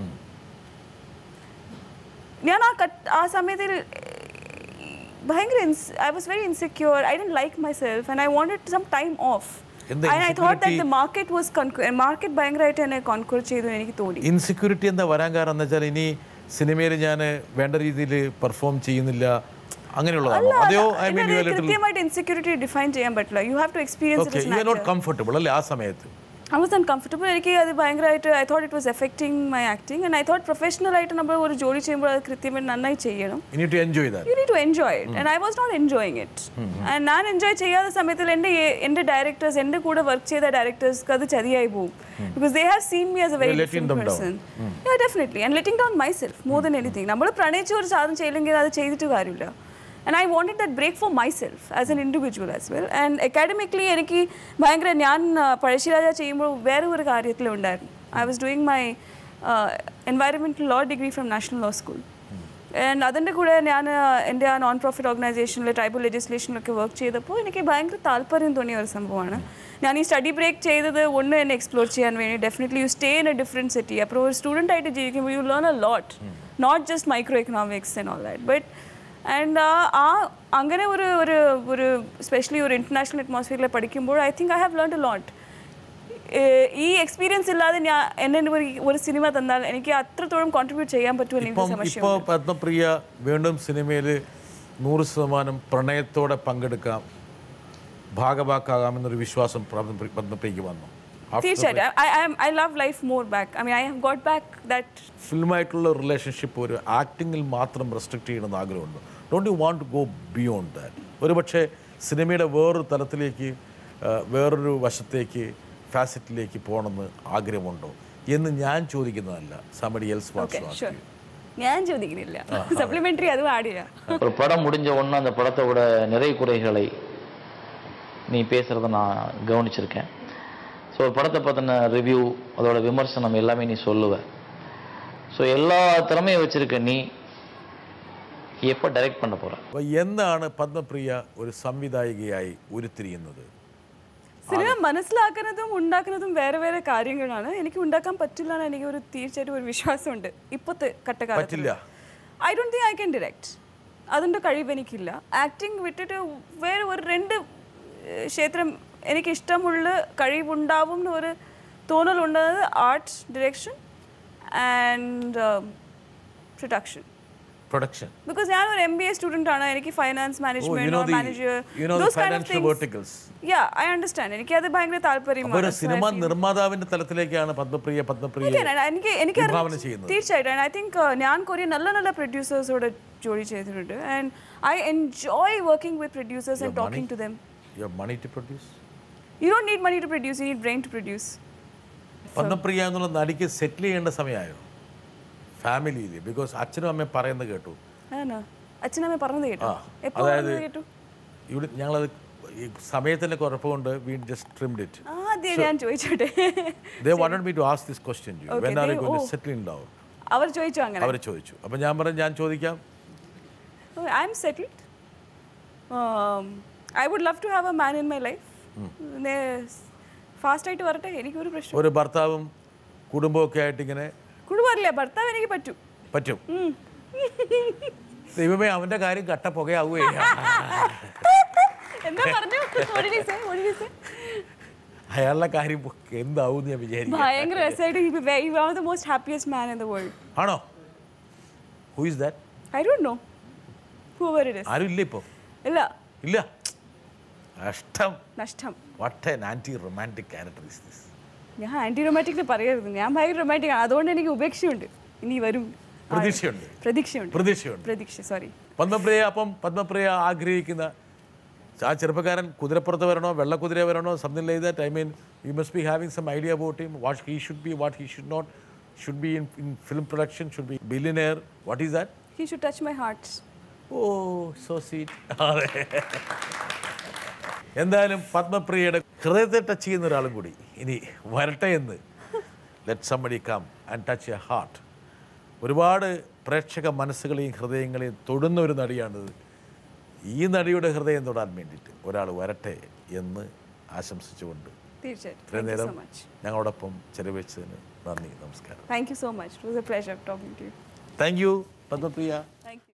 ഞാൻ ആ കട്ട് ആ സമയത്തിൽ ഭയങ്കര I was very insecure I don't like myself and I wanted some time off എന്താ I thought that the insecurity? Market was market ഭയങ്കരമായിട്ട് എന്നെ conquer ചെയ്തു എന്ന് എനിക്ക് തോന്നി ഇൻസെക്യൂരിറ്റി എന്താ വരാൻ കാരണം എന്ന് വെച്ചാൽ ഇനി സിനിമയിൽ ഞാൻ വേണ്ട രീതിയിൽ പെർഫോം ചെയ്യുന്നില്ല അങ്ങനെയുള്ളതാണോ അതെയോ ഐ മീൻ യു ലിറ്റിൽ കൃത്യമായിട്ട് ഇൻസെക്യൂരിറ്റി ഡിഫൈൻ ചെയ്യാൻ പറ്റില്ല you have to experience okay you are not comfortable അല്ലേ ആ സമയത്ത് ഐ വാസ് അൺകംഫർട്ടബിൾ എനിക്ക് അത് ഭയങ്കരമായിട്ട് I thought it was affecting my acting and I thought പ്രൊഫഷണലായിട്ട് നമ്മൾ ഒരു ജോലി ചെയ്യുമ്പോൾ അത് കൃത്യമായിട്ട് നന്നായി ചെയ്യണം You need to enjoy that. You need to enjoy it and I was not enjoying it and ഞാൻ എൻജോയ് ചെയ്യാത്ത സമയത്തിൽ എൻ്റെ എൻ്റെ ഡയറക്ടേഴ്സ് എൻ്റെ കൂടെ വർക്ക് ചെയ്ത ഡയറക്ടേഴ്സ്ക്ക് അത് ചതിയായി പോകും because they have seen me as a very You're letting different them down. Person definitely and letting down myself more than anything നമ്മൾ പ്രണയിച്ച് ഒരു സാധനം ചെയ്യില്ലെങ്കിൽ അത് ചെയ്തിട്ട് കാര്യമില്ല and I wanted that break for myself as an individual as well and academically എനിക്ക് ഭയങ്കര ഞാൻ ആ, പഴശ്ശിരാജ ചെയ്യുമ്പോൾ വേറെ ഒരു കാര്യത്തിലുണ്ടായിരുന്നു I was doing my environmental law degree from national law school and അതിൻ്റെ കൂടെ ഞാൻ എൻ്റെ ആ നോൺ പ്രോഫിറ്റ് ഓർഗനൈസേഷനിൽ ട്രൈബൽ ലെജിസ്ലേഷനിലൊക്കെ വർക്ക് ചെയ്തപ്പോൾ എനിക്ക് ഭയങ്കര താല്പര്യം തോന്നിയ ഒരു സംഭവമാണ് ഞാൻ ഈ സ്റ്റഡി ബ്രേക്ക് ചെയ്തത് ഒന്ന് എന്നെ എക്സ്പ്ലോർ ചെയ്യാൻ വേണ്ടി definitely you stay in a different city അപ്പോൾ ഒരു സ്റ്റുഡൻ്റ് ആയിട്ട് ജീവിക്കുമ്പോൾ you learn a lot not just micro economics and all that but and ആ അങ്ങനെ ഒരു ഒരു ഒരു സ്പെഷ്യലി ഒരു ഇൻ്റർനാഷണൽ അറ്റ്മോസ്ഫിയറിൽ പഠിക്കുമ്പോൾ I think I have learn a lot ഈ എക്സ്പീരിയൻസ് ഇല്ലാതെ ഞാൻ എന്നെ ഒരു ഒരു സിനിമ തന്നാൽ എനിക്ക് അത്രത്തോളം കോൺട്രിബ്യൂട്ട് ചെയ്യാൻ പറ്റുമെന്ന് എനിക്ക് ഇപ്പം സംശയം ഇപ്പോൾ പത്മപ്രിയ വീണ്ടും സിനിമയിൽ നൂറ് ശതമാനം പ്രണയത്തോടെ പങ്കെടുക്കാം ഭാഗവാക്കാകാമെന്നൊരു വിശ്വാസം പത്മപ്രി- പത്മപ്രിയക്ക് വന്നു After തീർച്ചയായിട്ടും I I I love life more back I mean I have got back that ഫിലിമായിട്ടുള്ള റിലേഷൻഷിപ്പ് ഒരു ആക്ടിങ്ങിൽ മാത്രം റെസ്ട്രിക്ട് ചെയ്യണമെന്ന് ആഗ്രഹമുണ്ട് don't you want to go beyond that ഒരുപക്ഷെ സിനിമയുടെ വേറൊരു തലത്തിലേക്ക് ആ, വേറൊരു വശത്തേക്ക് ഫാസറ്റിലേക്ക് പോകണമെന്ന് ആഗ്രഹമുണ്ടോ എന്ന് ഞാൻ ചോദിക്കുന്നതല്ല സമഡി എൽസ് ഓക്കെ ഷുവർ ഞാൻ ചോദിക്കുന്നില്ല സപ്ലിമെന്ററി അതും ആഡ് ചെയ്യാം ஒரு படம் முடிஞ்ச உடனே அந்த படத்தோட நிறை குறைகளை நீ பேசுகிறத நான் கவனிச்சிருக்கேன் ஸோ ஒரு படத்தை பற்றின ரிவ்யூ அதோட விமர்சனம் எல்லாமே நீ சொல்லுவ ஸோ எல்லா திறமையும் வச்சிருக்க நீ எப்போ டைரக்ட் பண்ண போகிற അപ്പോൾ എന്താണ് പത്മപ്രിയ ഒരു സംവിധായികയായി ഉരുത്തിരിയുന്നത് സിനിമ മനസ്സിലാക്കുന്നതും ഉണ്ടാക്കുന്നതും വേറെ വേറെ കാര്യങ്ങളാണ് എനിക്ക് ഉണ്ടാക്കാൻ പറ്റില്ല എന്ന് എനിക്ക് ഒരു തീർച്ചയായിട്ടും ഒരു വിശ്വാസമുണ്ട് ഇപ്പോഴത്തെ കട്ടക്കാലത്ത് പറ്റില്ല I don't think I can direct അതിൻ്റെ കഴിവ് എനിക്കില്ല ആക്ടിങ് വിട്ടിട്ട് വേറെ ഒരു രണ്ട് ഏഹ്, ക്ഷേത്രം എനിക്ക് ഇഷ്ടമുള്ള കഴിവുണ്ടാവും എന്ന് ഒരു തോന്നലുണ്ടത് art direction and production production because ഞാൻ ഒരു എം ബി എ സ്റ്റുഡൻ്റ് ആണ് എനിക്ക് finance Oh, you know management the- manager you know the financial verticals. Yeah I understand എനിക്ക് അത് ഭയങ്കര അപ്പോൾ ഒരു താല്പര്യമാണ് സിനിമ നിർമ്മാതാവിന്റെ തലത്തിലേക്കാണ് പത്മപ്രിയ പത്മപ്രിയ Okay, and എനിക്ക് എനിക്ക് വിഭാവന ചെയ്യുന്നത് തീർച്ചയായിട്ടും ഐ തിങ്ക് ഞാൻ കുറേ നല്ല നല്ല പ്രൊഡ്യൂസേഴ്സോട് ജോലി ചെയ്തിട്ടുണ്ട് and I enjoy working with producers and talking to them you money to produce you don't need money to produce you need brain to produce Padmapriya എന്നുള്ള നടിക്ക് സെറ്റിൽ ചെയ്യേണ്ട സമയമായോ ഫാമിലിയിൽ ബിക്കോസ് അച്ഛനും അമ്മയും പറയുന്നത് കേട്ടു ആണോ അച്ഛനമ്മ പറഞ്ഞത് കേട്ടോ ആ എപ്പോൾ അതായത് പറഞ്ഞത് കേട്ടു ഇവിടെ ഞങ്ങളത് ഈ സമയത്തിന്റെ കുഴപ്പമുണ്ട് വി ജസ്റ്റ് ട്രിംഡ് ഇറ്റ് ആദ്യം ഞാൻ ചോദിച്ചോട്ടെ they wanted me to ask this question Okay, when are they- going to oh. Settle in love അവർ ചോദിച്ചു അങ്ങനെ അവർ ചോദിച്ചു അപ്പം ഞാൻ പറഞ്ഞു ഞാൻ ചോദിക്കാം I am settled I would love to have a man in my life fast ആയിട്ട് വരട്ടെ എനിക്കൊരു പ്രശ്നം ഒരു ഭർത്താവും കുടുംബമൊക്കെ ആയിട്ട് ഇങ്ങനെ കുടുംബമല്ലേ ഭർത്താവ് എനിക്ക് പറ്റും പറ്റും ഉം. ദൈവമേ അവന്റെ കാര്യം കട്ട പുകയാവുകയെ എന്താ പറഞ്ഞു What did he say? What did he say? അയാളുടെ കാര്യം എന്താവും ഞാൻ വിചാരിക്കും ഭയങ്കര രസമായിട്ട് you are the most happiest man in the world ആണോ who is that I don't know whoever it is ആരും ഇല്ല ഇപ്പോൾ ഇല്ല ഇല്ല കഷ്ടം നഷ്ടം what an anti romantic character is this ഞാൻ ആന്റി റൊമാറ്റിക് പറയരുത് ഞാൻ ഭയങ്കര റൊമാറ്റിക് ആണ് അതുകൊണ്ട് എനിക്ക് ഉപേക്ഷയുണ്ട് ഇനി വരും പ്രതീക്ഷയുണ്ട് പ്രതീക്ഷയുണ്ട് പ്രതീക്ഷയുണ്ട് പ്രതീക്ഷ സോറി പത്മപ്രിയ അപ്പം പത്മപ്രിയ ആഗ്രഹിക്കുന്ന ആ ചെറുപ്പക്കാരൻ കുതിരപ്പുറത്ത് വരണോ വെള്ളക്കുതിര വരണോ something like that I mean you must be having some idea about him what he should be what he should not should be in in film production should be billionaire what is that he should touch my heart oh so sweet അതെ എന്തായാലും പത്മപ്രിയയുടെ ഹൃദയത്തെ touch ചെയ്യുന്ന ഒരാളും കൂടി ഇനി വരട്ടെ എന്ന് let somebody come and touch a heart ഒരുപാട് പ്രേക്ഷക മനസ്സുകളെയും ഹൃദയങ്ങളെയും തൊടുന്ന ഒരു നടിയാണിത് ഈ നടിയുടെ ഹൃദയം തൊടാൻ വേണ്ടിയിട്ട് ഒരാൾ വരട്ടെ എന്ന് ആശംസിച്ചുകൊണ്ട് തീർച്ചയായിട്ടും ഇത്രയും താങ്ക് യു സോ നേരം മച്ച് ഞങ്ങളോടൊപ്പം ചെലവഴിച്ചതിന് നന്ദി നമസ്കാരം thank you so much it was a pleasure talking to you thank you Padmapriya thank U